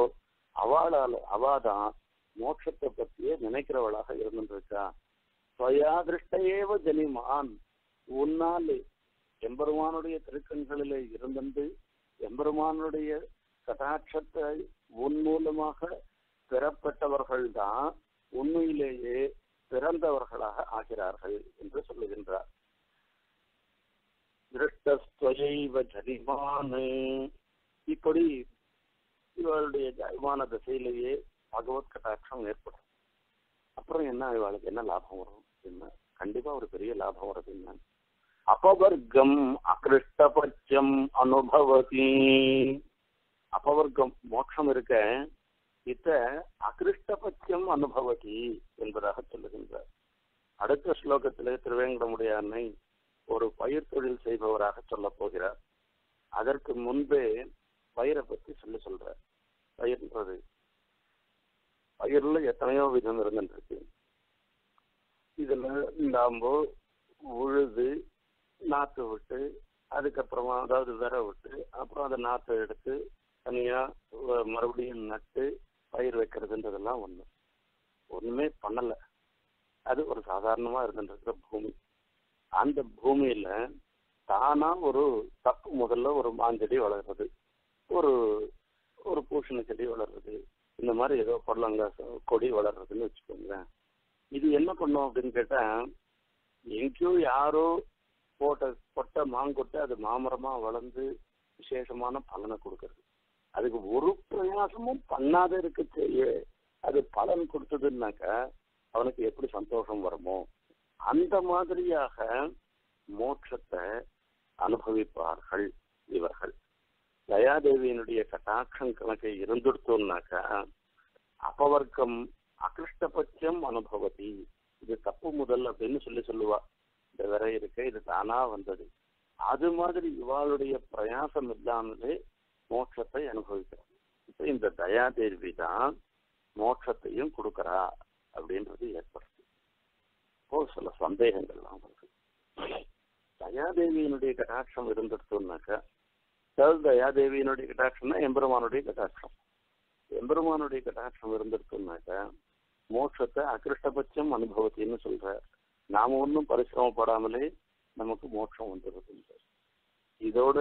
அவளால அவாதான் மோட்சத்தை பத்தியே நினைக்கிறவளாக இருந்துருக்கா ஸ்வயா திருஷ்டையேவ ஜனிமான் உன்னாலே எம்பெருமானுடைய திருக்கண்களிலே இருந்தது எம்பெருமானுடைய கட்டாட்சத்தை உன் மூலமாக பெறப்பட்டவர்கள் தான் உண்மையிலேயே பிறந்தவர்களாக ஆகிறார்கள் என்று சொல்லுகின்றார் திருஷ்டஸ்வயைவ ஜனிமான் இப்படி இவளுடைய ஜெயமான திசையிலேயே பகவத் கட்டாட்சம் ஏற்படும் அப்புறம் என்ன இவளுக்கு என்ன லாபம் வரும் என்ன கண்டிப்பா ஒரு பெரிய லாபம் வருது என்ன அபவர்க்கம் அகிருஷ்டபட்சம் அனுபவதி அபவர்க்கம் மோட்சம் இருக்க இத்த அகிருஷ்டபட்சம் அனுபவதி என்பதாக சொல்லுகின்றார் அடுத்த ஸ்லோகத்திலே திருவேங்கடமுடைய அன்னை ஒரு பயிர் தொழில் செய்பவராக சொல்ல போகிறார் அதற்கு முன்பே பயிரை பத்தி சொல்லி சொல்றார் பயிர்ன்றது பயிர்ல எத்தனையோ விதம் இருந்துருக்கு இதுல நாம உழுது நாத்து விட்டு அதுக்கப்புறமா அதாவது விர விட்டு அப்புறம் அதை நாத்தை எடுத்து தனியா வ- மறுபடியும் நட்டு பயிர் வைக்கிறதுன்றதெல்லாம் ஒண்ணு ஒண்ணுமே பண்ணல அது ஒரு சாதாரணமா இருந்துருக்கிற பூமி அந்த பூமியில தானா ஒரு தப்பு முதல்ல ஒரு மாஞ்செடி வளர்றது ஒரு ஒரு பூசணி செடி வளர்றது இந்த மாதிரி ஏதோ பொருளங்காய் கொடி வளர்றதுன்னு வச்சுக்கோங்களேன் இது என்ன பண்ணும் அப்படின்னு கேட்டா எங்கேயோ யாரோ போட்ட கொட்டை மாங்கொட்டை அது மாமரமா வளர்ந்து விசேஷமான பலனை கொடுக்கறது அதுக்கு ஒரு பிரயாசமும் பண்ணாத இருக்கச்சேயே அது பலன் கொடுத்ததுன்னாக்கா அவனுக்கு எப்படி சந்தோஷம் வருமோ அந்த மாதிரியாக மோட்சத்தை அனுபவிப்பார்கள் இவர்கள் தயாதேவியினுடைய கட்டாட்சம் கணக்கு இருந்துடுத்தோம்னாக்கா அபவர்க்கம் அகிருஷ்டபட்சம் அனுபவதி இது தப்பு முதல் அப்படின்னு சொல்லி சொல்லுவா இந்த விரை இருக்க இது தானா வந்தது அது மாதிரி இவாளுடைய பிரயாசம் இல்லாமலே மோட்சத்தை அனுபவிக்கிறார் இப்ப இந்த தயாதேவி தான் மோட்சத்தையும் கொடுக்கறா அப்படின்றது ஏற்படுது இப்போ சில சந்தேகங்கள்லாம் வருது தயாதேவியினுடைய கட்டாட்சம் இருந்துடுத்தோம்னாக்கா அதாவது தயாதேவியினுடைய கட்டாட்சம்னா எம்பெருமானுடைய கட்டாட்சம் எம்பெருமானுடைய கட்டாட்சம் இருந்திருக்குன்னாக்கா மோட்சத்தை அகிருஷ்டபட்சம் அனுபவத்தின்னு சொல்ற நாம ஒன்றும் பரிசிரமப்படாமலே நமக்கு மோட்சம் வந்துடுது இதோட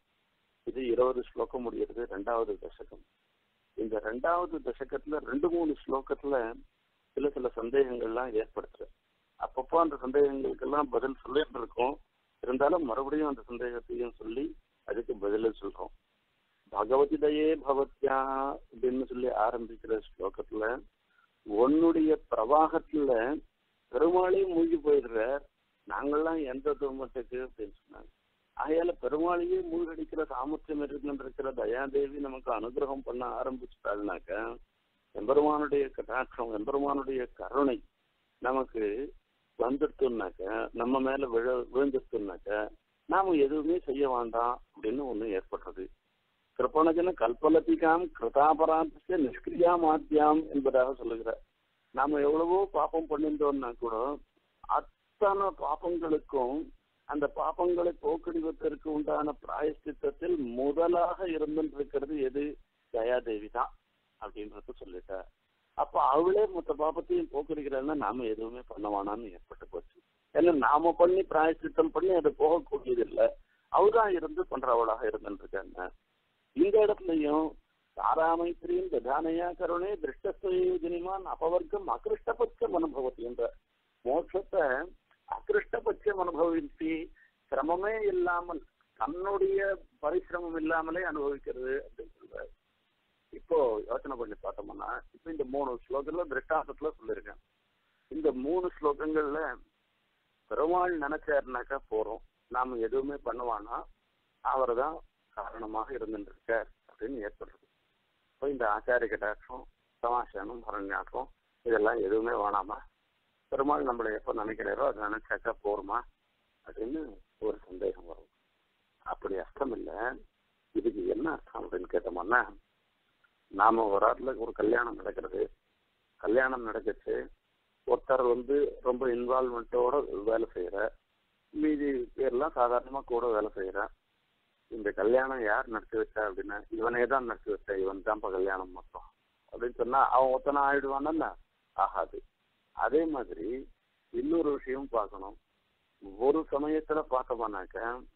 இது இருபது ஸ்லோகம் முடிகிறது ரெண்டாவது தசகம் இந்த ரெண்டாவது தசகத்துல ரெண்டு மூணு ஸ்லோகத்துல சில சில சந்தேகங்கள்லாம் ஏற்படுத்துற அப்பப்போ அந்த சந்தேகங்களுக்கெல்லாம் பதில் சொல்லிட்டு இருக்கோம் இருந்தாலும் மறுபடியும் அந்த சந்தேகத்தையும் சொல்லி அதுக்கு பதில சொல்றோம் பகவதி தயே பகவத்யா அப்படின்னு சொல்லி ஆரம்பிக்கிற ஸ்லோகத்துல உன்னுடைய பிரவாகத்துல பெருமாளையும் மூழ்கி போயிடுற நாங்கள்லாம் எந்த துர்மத்துக்கு அப்படின்னு சொன்னாங்க ஆகையால பெருமாளையே மூழ்கடிக்கிற சாமர்த்தியம் இருக்கின்ற தயாதேவி நமக்கு அனுகிரகம் பண்ண ஆரம்பிச்சுட்டாள்னாக்க எம்பெருமானுடைய கட்டாட்சம் எம்பெருமானுடைய கருணை நமக்கு வந்துடுத்துனாக்க நம்ம மேல விழ விழுந்துடுத்துனாக்க நாம எதுவுமே செய்ய வேண்டாம் அப்படின்னு ஒண்ணு ஏற்படுறது கிருப்பணஜன கல்பலதிகாம் கிருதாபராதத்தை நிஷ்கிரியா மாத்தியாம் என்பதாக சொல்லுகிறார் நாம எவ்வளவோ பாப்பம் பண்ணிருந்தோம்னா கூட அத்தனை பாப்பங்களுக்கும் அந்த பாப்பங்களை போக்கடிவதற்கு உண்டான பிராயஷ்டித்தத்தில் முதலாக இருந்துருக்கிறது எது தயாதேவி தான் அப்படின்றத சொல்லிட்டார் அப்ப அவளே மொத்த பாப்பத்தையும் போக்கடிக்கிறான்னா நாம எதுவுமே பண்ண வேணாம்னு ஏற்பட்டு போச்சு ஏன்னா நாம பண்ணி பிராயஷ்டித்தம் பண்ணி அது போகக்கூடியது இல்லை அவதான் இருந்து பண்றவளாக இருந்துருக்காங்க இந்த இடத்துலயும் தாராமைத்திரியும் ததானையா கருணே திருஷ்டஸ்வயோஜனிமான் அபவர்க்கம் அகிருஷ்டபட்சம் அனுபவத்தி என்ற மோட்சத்தை அகிருஷ்டபட்சம் அனுபவித்து சிரமமே இல்லாமல் தன்னுடைய பரிசிரமம் இல்லாமலே அனுபவிக்கிறது அப்படின்னு சொல்றாரு இப்போ யோசனை பண்ணி பார்த்தோம்னா இப்ப இந்த மூணு ஸ்லோகத்துல திருஷ்டாந்தத்துல சொல்லியிருக்கேன் இந்த மூணு ஸ்லோகங்கள்ல பெருமாள் நினைச்சாருனாக்கா போறோம் நாம எதுவுமே பண்ணுவானா அவர் தான் காரணமாக இருந்துட்டு அப்படின்னு ஏற்படுறது இப்போ இந்த ஆச்சாரிய கட்டாட்சம் சமாசானம் பரண்யாட்டம் இதெல்லாம் எதுவுமே வேணாமா பெருமாள் நம்மளை எப்போ நினைக்கிறாரோ அதை நினைச்சாக்கா போருமா அப்படின்னு ஒரு சந்தேகம் வரும் அப்படி அர்த்தம் இல்லை இதுக்கு என்ன அர்த்தம் அப்படின்னு கேட்டோம்னா நாம ஒரு ஆட்டில் ஒரு கல்யாணம் நடக்கிறது கல்யாணம் நடந்துச்சு ஒருத்தர் வந்து ரொம்ப இன்வால்மெண்ட்டோட வேலை செய்யற மீதி பேர்லாம் சாதாரணமா கூட வேலை செய்யற இந்த கல்யாணம் யார் நடத்தி வச்சா அப்படின்னா இவனே தான் நடத்தி வச்சா இவன் தான்ப்பா கல்யாணம் மொத்தம் அப்படின்னு சொன்னா அவன் ஒத்தனை ஆயிடுவானல்ல ஆகாது அதே மாதிரி இன்னொரு விஷயம் பார்க்கணும் ஒரு சமயத்துல பார்த்தோம்னாக்க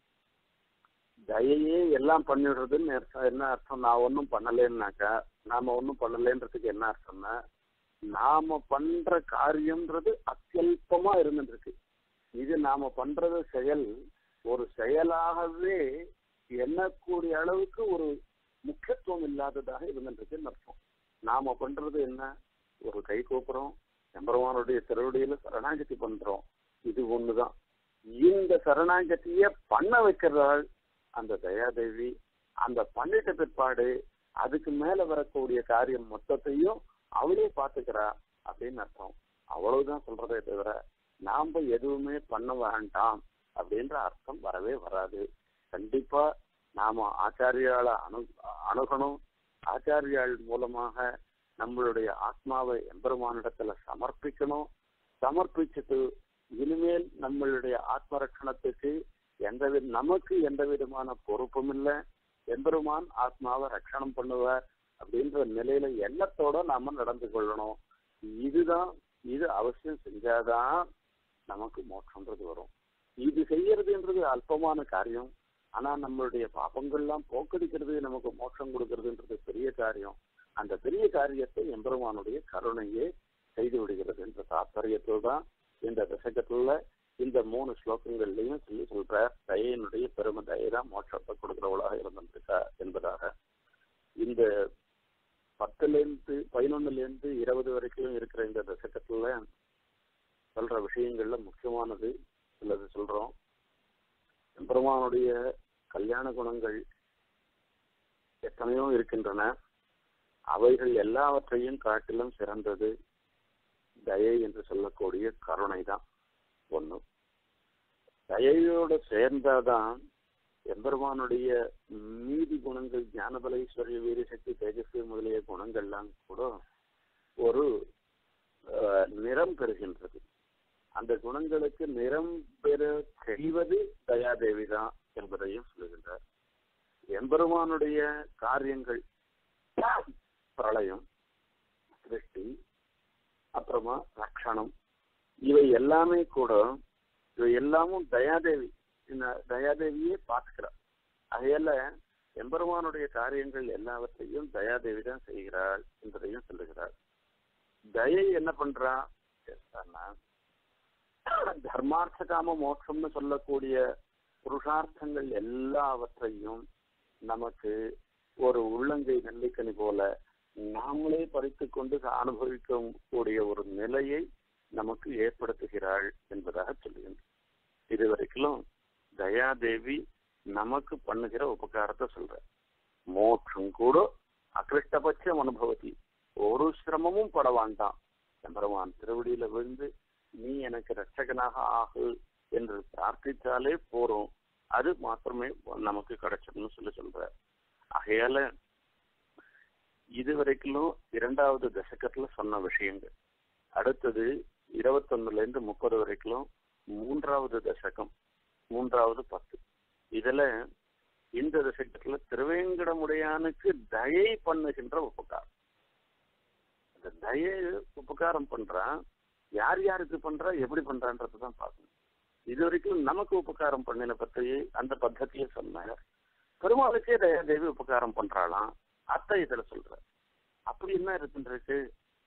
தயையே எல்லாம் பண்ணிடுறதுன்னு அர்த்தம் என்ன அர்த்தம் நான் ஒன்றும் பண்ணலேன்னாக்கா நாம ஒன்றும் பண்ணலேன்றதுக்கு என்ன அர்த்தம்னா நாம பண்ற காரியம்ன்றது அத்தியல்பமா இருந்துருக்கு இது நாம பண்றது செயல் ஒரு செயலாகவே எண்ணக்கூடிய அளவுக்கு ஒரு முக்கியத்துவம் இல்லாததாக இருந்துருக்குன்னு அர்த்தம் நாம பண்றது என்ன ஒரு கை கூப்புறோம் எம்பெருமானுடைய திருவடியில சரணாகதி பண்றோம் இது ஒண்ணுதான் இந்த சரணாகதிய பண்ண வைக்கிறாள் அந்த தயாதேவி அந்த பண்ணிட்ட பிற்பாடு அதுக்கு மேல வரக்கூடிய காரியம் மொத்தத்தையும் அவளே பாத்துக்கிறா அப்படின்னு அர்த்தம் அவ்வளவுதான் சொல்றதே தவிர நாம எதுவுமே பண்ண வேண்டாம் அப்படின்ற அர்த்தம் வரவே வராது கண்டிப்பா நாம ஆச்சாரியால அணு அணுகணும் ஆச்சாரியால் மூலமாக நம்மளுடைய ஆத்மாவை எம்பெருமானிடத்துல சமர்ப்பிக்கணும் சமர்ப்பிச்சுட்டு இனிமேல் நம்மளுடைய ஆத்ம ரட்சணத்துக்கு எந்த வித நமக்கு எந்த விதமான பொறுப்பும் இல்லை எம்பெருமான் ஆத்மாவை ரட்சணம் பண்ணுவார் அப்படின்ற நிலையில எண்ணத்தோட நாம நடந்து கொள்ளணும் இதுதான் இது அவசியம் செஞ்சாதான் நமக்கு மோட்சம்ன்றது வரும் இது செய்யறதுன்றது அல்பமான காரியம் ஆனா நம்மளுடைய பாபங்கள்லாம் போக்கடிக்கிறது நமக்கு மோட்சம் கொடுக்கறதுன்றது பெரிய காரியம் அந்த பெரிய காரியத்தை எம்பெருமானுடைய கருணையே செய்து விடுகிறது என்ற தாற்பயத்தில் தான் இந்த தசகத்துல இந்த மூணு ஸ்லோகங்கள்லையும் சொல்லி சொல்ற தயனுடைய பெருமை தயதான் மோட்சத்தை கொடுக்கிறவளாக இருந்திருக்கா என்பதாக இந்த பத்துல இருந்து பதினொன்னுல இருந்து இருபது வரைக்கும் இருக்கிற இந்த தசகத்துல சொல்ற விஷயங்கள்ல முக்கியமானது சிலது சொல்றோம் பெருமானுடைய கல்யாண குணங்கள் எத்தனையோ இருக்கின்றன அவைகள் எல்லாவற்றையும் காட்டிலும் சிறந்தது தயை என்று சொல்லக்கூடிய கருணை தான் ஒண்ணு தயையோட சேர்ந்தாதான் எம்பெருமானுடைய மீதி குணங்கள் ஞானபல ஈஸ்வரிய வீரசக்தி தேஜஸ்வி முதலிய குணங்கள்லாம் கூட ஒரு நிறம் பெறுகின்றது அந்த குணங்களுக்கு நிறம் பெற செய்வது தயாதேவி தான் என்பதையும் சொல்லுகின்றார் எம்பெருமானுடைய காரியங்கள் பிரளயம் சிருஷ்டி அப்புறமா ரக்ஷணம் இவை எல்லாமே கூட இவை எல்லாமும் தயாதேவி இந்த தயாதேவியே பார்த்துக்கிறார் அதையல்ல எம்பெருமானுடைய காரியங்கள் எல்லாவற்றையும் தயாதேவி தான் செய்கிறாள் என்பதையும் சொல்லுகிறார் தயை என்ன பண்றா கேட்டான்னா தர்மார்த்த காம மோட்சம்னு சொல்லக்கூடிய புருஷார்த்தங்கள் எல்லாவற்றையும் நமக்கு ஒரு உள்ளங்கை நெல்லிக்கனி போல நாமளே பறித்து கொண்டு அனுபவிக்கக்கூடிய ஒரு நிலையை நமக்கு ஏற்படுத்துகிறாள் என்பதாக சொல்லுகின்றோம் இதுவரைக்கும் தயாதேவி நமக்கு பண்ணுகிற உபகாரத்தை சொல்ற மோட்சம் கூட அகிருஷ்டபட்சம் அனுபவத்தி ஒரு சிரமமும் பட வேண்டாம் எம்பெருமான் திருவடியில விழுந்து நீ எனக்கு ரட்சகனாக ஆகு என்று பிரார்த்தித்தாலே போறோம் அது மாத்திரமே நமக்கு கிடைச்சிடும்னு சொல்லி சொல்ற ஆகையால இதுவரைக்கும் இரண்டாவது தசகத்துல சொன்ன விஷயங்கள் அடுத்தது இருபத்தொன்னுல இருந்து முப்பது வரைக்கும் மூன்றாவது தசகம் மூன்றாவது பத்து இதுல இந்த தசகத்துல திருவேங்கடமுடையானுக்கு தயை பண்ணுகின்ற உபகாரம் அந்த தயை உபகாரம் பண்றான் யார் யாருக்கு பண்றா எப்படி பண்றான்றதுதான் பார்க்கணும் இது வரைக்கும் நமக்கு உபகாரம் பண்ணின பத்தி அந்த பத்தத்தியை சொன்னார் பெருமாளுக்கே தயாதேவி உபகாரம் பண்றாளாம் அத்தை இதுல சொல்ற அப்படி என்ன இருக்குன்றது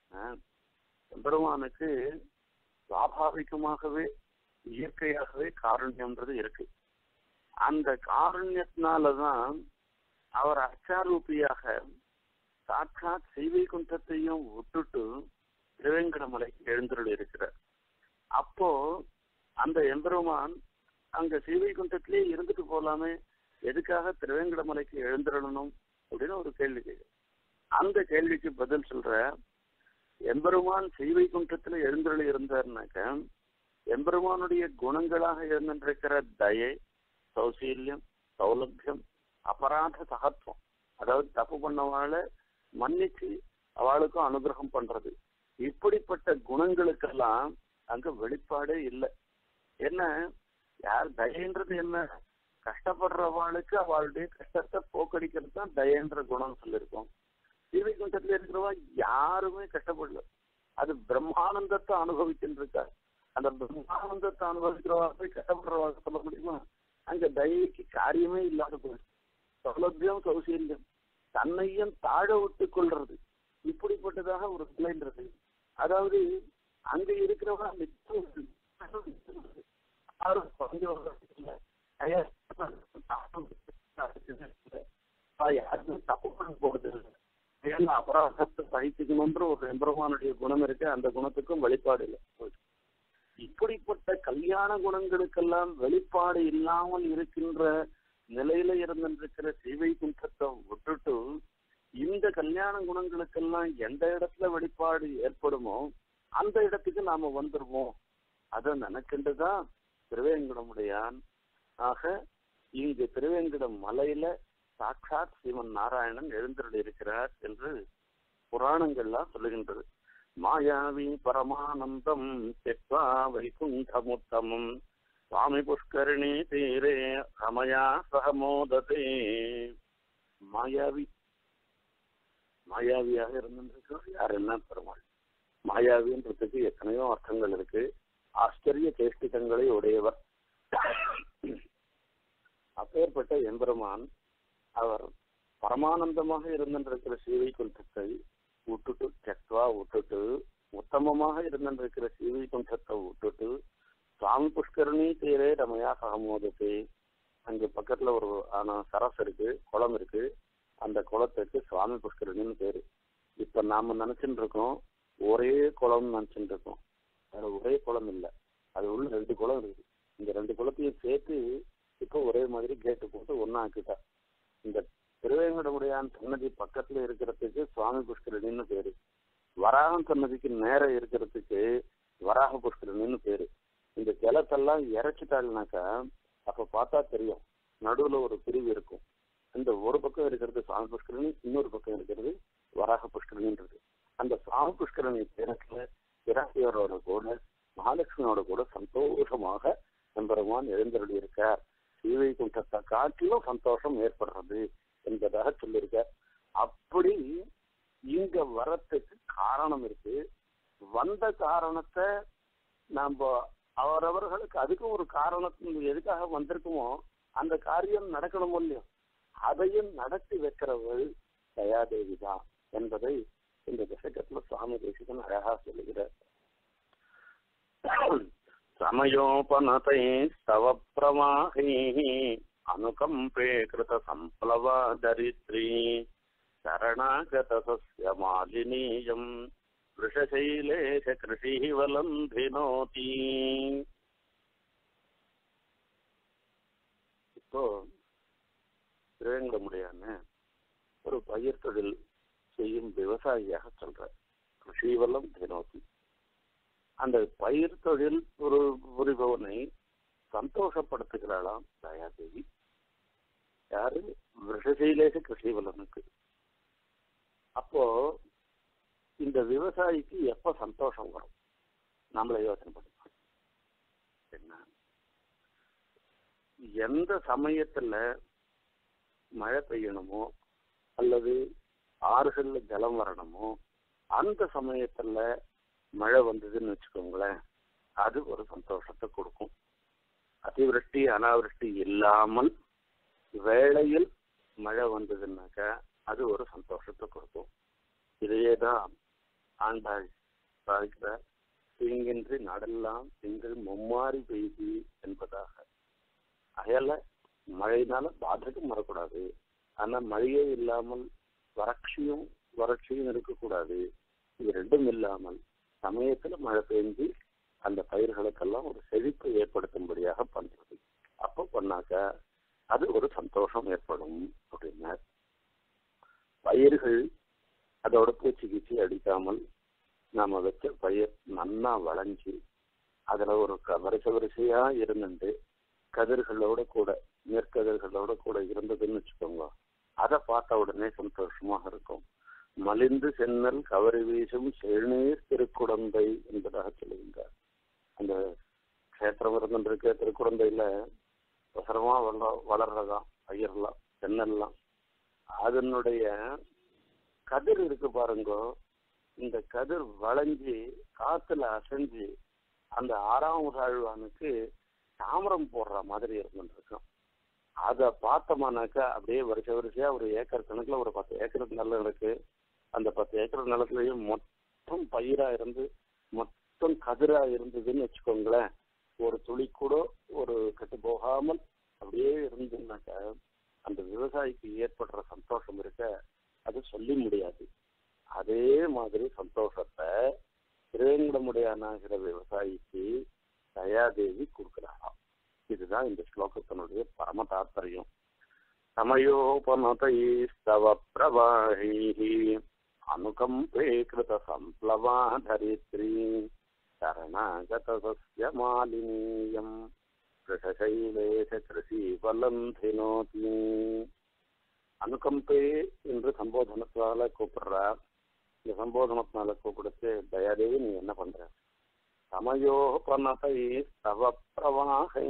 பெருமானுக்கு சுவாபாவிகமாகவே இயற்கையாகவே காருண்யம்ன்றது இருக்கு அந்த காருண்யத்தினாலதான் அவர் அச்சாரூபியாக சாட்சாத் செய்வை குன்றத்தையும் விட்டுட்டு திருவேங்கடமலைக்கு எழுந்தருள் இருக்கிறார் அப்போ அந்த எம்பெருமான் அங்க சீவை குண்டத்திலே இருந்துட்டு போலாமே எதுக்காக திருவேங்கடமலைக்கு எழுந்திரணும் அப்படின்னு ஒரு கேள்வி கேட்கு அந்த கேள்விக்கு பதில் சொல்ற எம்பெருமான் சீவை குன்றத்துல எழுந்தருள் இருந்தாருனாக்க எம்பெருமானுடைய குணங்களாக இருந்திருக்கிற தயை சௌசீல்யம் சௌலபியம் அபராத சகத்துவம் அதாவது தப்பு பண்ணவாழ மன்னிச்சு அவளுக்கும் அனுகிரகம் பண்றது இப்படிப்பட்ட குணங்களுக்கெல்லாம் அங்க வெளிப்பாடே இல்லை என்ன யார் தயன்றது என்ன கஷ்டப்படுறவாளுக்கு அவளுடைய கஷ்டத்தை போக்கடிக்கிறது தான் தயன்ற குணம் சொல்லியிருக்கோம் சீவை குண்டத்துல இருக்கிறவா யாருமே கஷ்டப்படல அது பிரம்மானந்தத்தை அனுபவிச்சுருக்கா அந்த பிரம்மானந்தத்தை அனுபவிக்கிறவா போய் கஷ்டப்படுறவா சொல்ல முடியுமா அங்க தயைக்கு காரியமே இல்லாத போயிடுச்சு சௌலபியம் சௌசீல்யம் தன்னையும் தாழ விட்டு கொள்றது இப்படிப்பட்டதாக ஒரு நிலைன்றது அதாவது அங்க இருக்கிறவங்க யாருக்கும் தப்பு பண்ண போறது ஏன்னா அபராதத்தை சகிச்சுக்கணுன்ற ஒரு எம்பெருமானுடைய குணம் இருக்கு அந்த குணத்துக்கும் வெளிப்பாடு இல்லை இப்படிப்பட்ட கல்யாண குணங்களுக்கெல்லாம் வெளிப்பாடு இல்லாமல் இருக்கின்ற நிலையில இருந்திருக்கிற சீவை குன்றத்தை விட்டுட்டு இந்த கல்யாண குணங்களுக்கெல்லாம் எந்த இடத்துல வெளிப்பாடு ஏற்படுமோ அந்த இடத்துக்கு நாம வந்துருவோம் அதை நினைக்கின்றுதான் திருவேங்கடமுடையான் ஆக இங்கு திருவேங்கடம் மலையில சாட்சாத் சிவன் நாராயணன் எழுந்தருள் இருக்கிறார் என்று புராணங்கள்லாம் சொல்லுகின்றது மாயாவி பரமானந்தம் தெத்வா வைகுண்டமுத்தமம் சுவாமி புஷ்கரணி தீரே ரமயா சகமோததே மாயாவி மாயாவியாக இருந்திருக்கிறோம் யார் என்ன பெருமாள் மாயாவின்றதுக்கு எத்தனையோ அர்த்தங்கள் இருக்கு ஆச்சரிய சேஷ்டிதங்களை உடையவர் அப்பேற்பட்ட எம்பெருமான் அவர் பரமானந்தமாக இருந்திருக்கிற சீவை குண்டத்தை விட்டுட்டு தெக்வா விட்டுட்டு உத்தமமாக இருந்திருக்கிற சீவை குண்டத்தை விட்டுட்டு சுவாமி புஷ்கரணி தீரே ரமையா சகமோதத்தை அங்க பக்கத்துல ஒரு ஆனா சரஸ் இருக்கு குளம் இருக்கு அந்த குளத்துக்கு சுவாமி புஷ்கரணின்னு பேரு இப்ப நாம நினைச்சுட்டு இருக்கோம் ஒரே குளம்னு நினைச்சுட்டு இருக்கோம் அது ஒரே குளம் இல்ல அது உள்ள ரெண்டு குளம் இருக்கு இந்த ரெண்டு குளத்தையும் சேர்த்து இப்போ ஒரே மாதிரி கேட்டு போட்டு ஒன்னா ஆக்கிட்டா இந்த திருவேங்கடமுடையான் சன்னதி பக்கத்துல இருக்கிறதுக்கு சுவாமி புஷ்கரணின்னு பேரு வராகம் சன்னதிக்கு நேர இருக்கிறதுக்கு வராக புஷ்கரணின்னு பேரு இந்த ஜலத்தெல்லாம் இறைச்சிட்டாள்னாக்கா அப்ப பார்த்தா தெரியும் நடுவுல ஒரு பிரிவு இருக்கும் இந்த ஒரு பக்கம் இருக்கிறது சுவாமி புஷ்கரணி இன்னொரு பக்கம் இருக்கிறது வராக புஷ்கரணின்றது அந்த சுவாமி புஷ்கரணி தினத்துல பிராசியரோட கூட மகாலட்சுமியோட கூட சந்தோஷமாக எம்பெருமான் எழுந்தருளி இருக்கார் சீவை குண்டத்தை காட்டிலும் சந்தோஷம் ஏற்படுறது என்பதாக சொல்லியிருக்கார் அப்படி இங்க வரத்துக்கு காரணம் இருக்கு வந்த காரணத்தை நாம அவரவர்களுக்கு அதுக்கும் ஒரு காரணத்தின் எதுக்காக வந்திருக்குமோ அந்த காரியம் நடக்கணும் இல்லையோ அதையும் நடத்தி வைக்கிறவள் தயாதேவி தான் என்பதை இந்த தசகத்துல சுவாமி தேசிகன் அழகா சொல்லுகிறார் சமயோபனதை ஸ்தவ பிரவாகை அனுகம்பே கிருத சம்பளவா தரித்ரி சரணாகத சஸ்ய மாலினீயம் वृषशैलेश कृषिः वलन्धिनोति இப்போ திருவேங்கடமுடியான ஒரு பயிர் தொழில் செய்யும் விவசாயியாக சொல்ற கிருஷிவலம் தினோதி அந்த பயிர் தொழில் ஒரு புரிபவனை சந்தோஷப்படுத்துகிறாளாம் தயாதேவி யாரு விஷசைலேச கிருஷிவலனுக்கு அப்போ இந்த விவசாயிக்கு எப்ப சந்தோஷம் வரும் நம்மள யோசனை பண்ணுவோம் என்ன எந்த சமயத்துல மழை பெய்யணுமோ அல்லது ஆறுகள்ல ஜலம் வரணுமோ அந்த சமயத்துல மழை வந்ததுன்னு வச்சுக்கோங்களேன் அது ஒரு சந்தோஷத்தை கொடுக்கும் அதிவிருஷ்டி அனாவிருஷ்டி இல்லாமல் வேளையில் மழை வந்ததுன்னாக்கா அது ஒரு சந்தோஷத்தை கொடுக்கும் இதையே தான் ஆண்டாள் சாதிக்கிறார் தீங்கின்றி நாடெல்லாம் திங்கள் மும்மாறி பெய்தி என்பதாக அயல மழையினால பாதகம் வரக்கூடாது ஆனா மழையே இல்லாமல் வறட்சியும் வறட்சியும் இருக்கக்கூடாது இது ரெண்டும் இல்லாமல் சமயத்துல மழை பெய்ஞ்சு அந்த பயிர்களுக்கெல்லாம் ஒரு செழிப்பை ஏற்படுத்தும்படியாக பண்றது அப்போ பண்ணாக்க அது ஒரு சந்தோஷம் ஏற்படும் அப்படின்னார் பயிர்கள் அதோட பூச்சி கீச்சி அடிக்காமல் நாம வச்ச பயிர் நன்னா வளைஞ்சு அதுல ஒரு க- வரிசை வரிசையா இருந்துட்டு கதிர்களோட கூட நெற்கதிர்களோட கூட இருந்ததுன்னு வச்சுக்கோங்க அதை பார்த்த உடனே சந்தோஷமாக இருக்கும் மலிந்து சென்னல் கவரி வீசும் செழுநீர் திருக்குடந்தை என்பதாக சொல்லுகின்றார் அந்த கஷேத்திரம் இருந்துருக்க திருக்குடந்தையில அவசரமா வள வளர்றதாம் பயிரெல்லாம் தென்னெல்லாம் அதனுடைய கதிர் இருக்கு பாருங்க இந்த கதிர் வளைஞ்சு காத்துல அசைஞ்சு அந்த ஆறாம் தாழ்வானுக்கு தாமரம் போடுற மாதிரி இருந்துருக்கும் அதை பார்த்தோம்னாக்கா அப்படியே வரிசை வரிசையா ஒரு ஏக்கர் கணக்குல ஒரு பத்து ஏக்கர் நிலம் இருக்கு அந்த பத்து ஏக்கர் நிலத்துலயும் மொத்தம் பயிரா இருந்து மொத்தம் கதிரா இருந்ததுன்னு வச்சுக்கோங்களேன் ஒரு துளி கூட ஒரு கெட்டு போகாமல் அப்படியே இருந்ததுன்னாக்கா அந்த விவசாயிக்கு ஏற்படுற சந்தோஷம் இருக்க அது சொல்லி முடியாது அதே மாதிரி சந்தோஷத்தை திருவேங்கடமுடையானாகிற விவசாயிக்கு தயாதேவி கொடுக்கிறாராம் இதுதான் இந்த ஸ்லோகத்தினுடைய பரம தாத்பரியம் சமயோபமதைஸ்தவ பிரவாஹைः அனுகம்பே கிருத சம்ப்ளவா தரித்ரி சரணாகதசஸ்ய மாலினீயம் கிருஷசைலேஷ கிருஷி வலந்தினோதி அனுகம்பே என்று சம்போதனத்தால கூப்பிடுறார் இந்த சம்போதனத்தினால கூப்பிடுச்சு தயாதேவி நீ என்ன பண்ற சமயோபனதை தவ பிரவாகை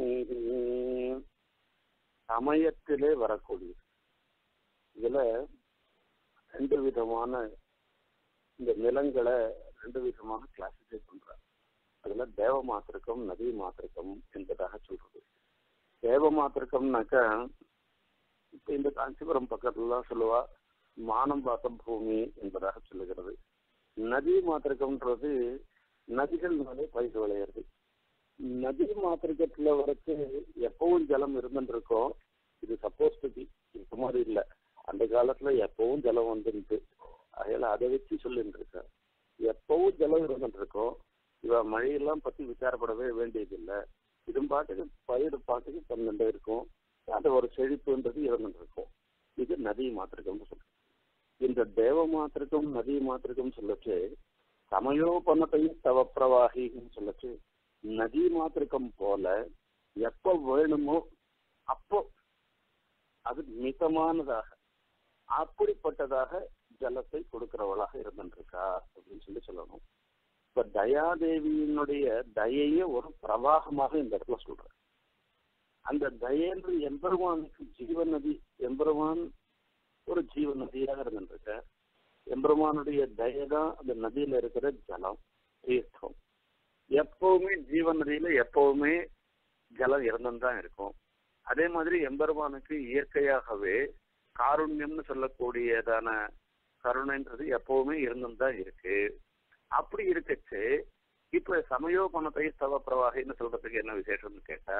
சமயத்திலே வரக்கூடிய இதுல ரெண்டு விதமான இந்த நிலங்களை ரெண்டு விதமாக கிளாசிஃபை பண்றார் அதுல தேவ மாத்திருக்கம் நதி மாத்திருக்கம் என்பதாக சொல்றது தேவ மாத்திருக்கம்னாக்கா இப்ப இந்த காஞ்சிபுரம் பக்கத்துல சொல்லுவா மானம் பார்த்த பூமி என்பதாக சொல்லுகிறது நதி மாத்திருக்கம்ன்றது நதிகள் மேலே பயிர் விளையிறது நதி மாத்திருக்கத்துல வரைக்கு எப்பவும் ஜலம் இருந்துருக்கோம் இது சப்போஸ் டு பி இந்த மாதிரி இல்ல அந்த காலத்துல எப்பவும் ஜலம் வந்துருக்கு அதனால அதை வச்சு சொல்லிட்டு இருக்க எப்பவும் ஜலம் இருந்துட்டு இருக்கோம் இவ மழையெல்லாம் பத்தி விசாரப்படவே வேண்டியதில்லை இது பாட்டுக்கு பயிர் பாட்டுக்கு பன்னெண்டு இருக்கும் அது ஒரு செழிப்புன்றது இருந்துட்டு இருக்கும் இது நதி மாத்திருக்கம்னு சொல்றோம் இந்த தேவ மாத்திருக்கம் நதி மாத்திருக்கம் சொல்லச்சு சமயோபனத்தையும் தவ பிரவாகின்னு சொல்லச்சு நதி மாத்திருக்கம் போல எப்ப வேணுமோ அப்போ அது மிதமானதாக அப்படிப்பட்டதாக ஜலத்தை கொடுக்கிறவளாக இருந்துருக்கா அப்படின்னு சொல்லி சொல்லணும் இப்ப தயாதேவியினுடைய தயையே ஒரு பிரவாகமாக இந்த இடத்துல சொல்ற அந்த தயன்று எம்பெருமானுக்கு ஜீவ நதி எம்பெருமான் ஒரு ஜீவ நதியாக இருந்துருக்க எம்பெருமானுடைய தயை தான் அந்த நதியில இருக்கிற ஜலம் தீர்த்தம் எப்பவுமே ஜீவன் நதியில எப்பவுமே ஜலம் இருந்துதான் இருக்கும் அதே மாதிரி எம்பெருமானுக்கு இயற்கையாகவே காருண்யம்னு சொல்லக்கூடியதான கருணைன்றது எப்பவுமே இருந்துதான் இருக்கு அப்படி இருக்கச்சு இப்ப சமயோபனத்தை ஸ்தவ பிரவாகின்னு சொல்றதுக்கு என்ன விசேஷம்னு கேட்டா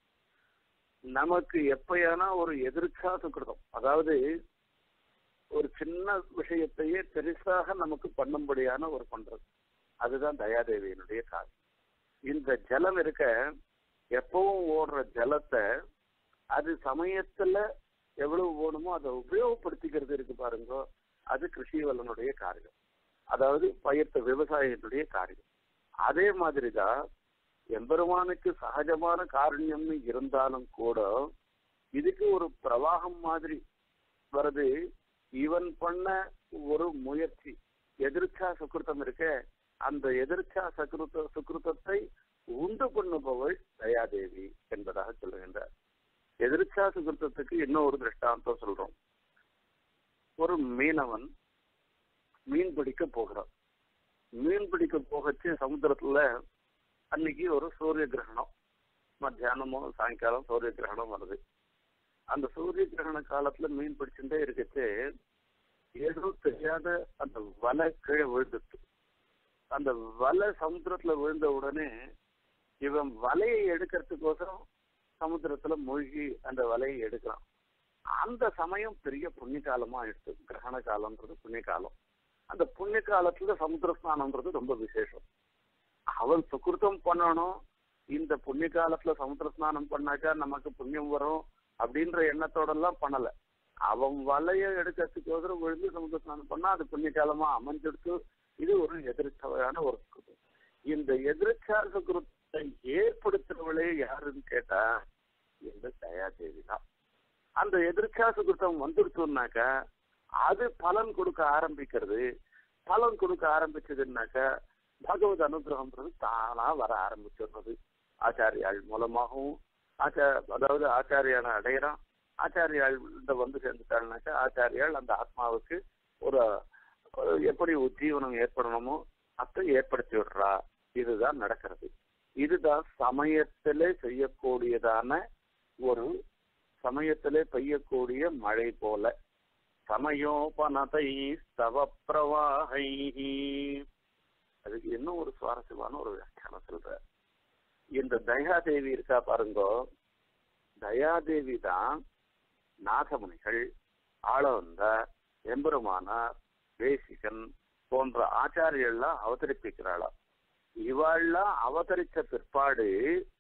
நமக்கு எப்பயானா ஒரு எதிர்ச்சா சுக்கிருதம் அதாவது ஒரு சின்ன விஷயத்தையே பெருசாக நமக்கு பண்ணும்படியான ஒரு பண்றது அதுதான் தயாதேவியினுடைய காரியம் இந்த ஜலம் இருக்க எப்பவும் ஓடுற ஜலத்தை அது சமயத்துல எவ்வளவு வேணுமோ அதை உபயோகப்படுத்திக்கிறது இருக்கு பாருங்க அது கிருஷிவலனுடைய காரியம் அதாவது பயிர்த்த விவசாயிகளுடைய காரியம் அதே மாதிரிதான் எம்பெருமானுக்கு சகஜமான காரண்யம்னு இருந்தாலும் கூட இதுக்கு ஒரு பிரவாகம் மாதிரி வருது இவன் பண்ண ஒரு முயற்சி எதிர்ச்சா சுக்கிருத்தம் இருக்க அந்த எதிர்ச்சா சக்ருத்த சுக்கிருத்தத்தை உண்டு பண்ணுபவள் தயாதேவி என்பதாக சொல்லுகின்றார் எதிர்ச்சா சுகிருத்தத்துக்கு இன்னும் ஒரு திருஷ்டாந்தம் சொல்றோம் ஒரு மீனவன் மீன் பிடிக்க போகிறான் மீன் பிடிக்க போகச்சு சமுத்திரத்துல அன்னைக்கு ஒரு சூரிய கிரகணம் மத்தியானமோ சாயங்காலம் சூரிய கிரகணம் வருது அந்த சூரிய கிரகண காலத்துல மீன் பிடிச்சுட்டே இருக்கச்சு ஏதோ தெரியாத அந்த வலை கீழே விழுந்துட்டு அந்த வலை சமுத்திரத்துல விழுந்த உடனே இவன் வலையை எடுக்கிறதுக்கோசரம் சமுத்திரத்துல மூழ்கி அந்த வலையை எடுக்கிறான் அந்த சமயம் பெரிய புண்ணிய காலமா ஆயிடுச்சு கிரகண காலம்ன்றது புண்ணிய காலம் அந்த புண்ணிய காலத்துல சமுத்திர ஸ்நானம்ன்றது ரொம்ப விசேஷம் அவன் சுக்கிருத்தம் பண்ணணும் இந்த புண்ணிய காலத்துல சமுத்திர ஸ்நானம் பண்ணாக்கா நமக்கு புண்ணியம் வரும் அப்படின்ற எண்ணத்தோட எல்லாம் பண்ணல அவன் வலைய எடுக்கிறதுக்கோசரம் விழுந்து சமுத்திர ஸ்நானம் பண்ணா அது புண்ணிய காலமா அமைஞ்சிடுச்சு இது ஒரு எதிர்ச்சவையான ஒரு சுக்கிருத்தம் இந்த எதிர்ச்சா சுக்கிருத்தத்தை ஏற்படுத்துறவளே யாருன்னு கேட்டா இந்த தயாதேவி தான் அந்த எதிர்ச்சா சுகிருத்தம் வந்துடுச்சுனாக்கா அது பலன் கொடுக்க ஆரம்பிக்கிறது பலன் கொடுக்க ஆரம்பிச்சதுன்னாக்கா பகவத் அனுகிரகம்ன்றது தானா வர ஆரம்பிச்சிடுறது ஆச்சாரியாள் மூலமாகவும் ஆச்சார அதாவது ஆச்சாரியான அடையிறான் ஆச்சாரியாள் வந்து சேர்ந்துட்டாள்னாக்கா ஆச்சாரியால் அந்த ஆத்மாவுக்கு ஒரு எப்படி உஜ்ஜீவனம் ஏற்படணுமோ அதை ஏற்படுத்தி விடுறா இதுதான் நடக்கிறது இதுதான் சமயத்திலே செய்யக்கூடியதான ஒரு சமயத்திலே பெய்யக்கூடிய மழை போல சமயோபனதை ஸ்தவ பிரவாகை அதுக்கு இன்னும் ஒரு சுவாரஸ்யமான ஒரு வியாக்கியானம் சொல்ற இந்த தயாதேவி இருக்கா பாருங்கோ தயாதேவி தான் நாகமுனிகள் ஆளவந்த எம்பெருமானார் தேசிகன் போன்ற ஆச்சாரியெல்லாம் அவதரிப்பிக்கிறாளா இவாள்லாம் அவதரிச்ச பிற்பாடு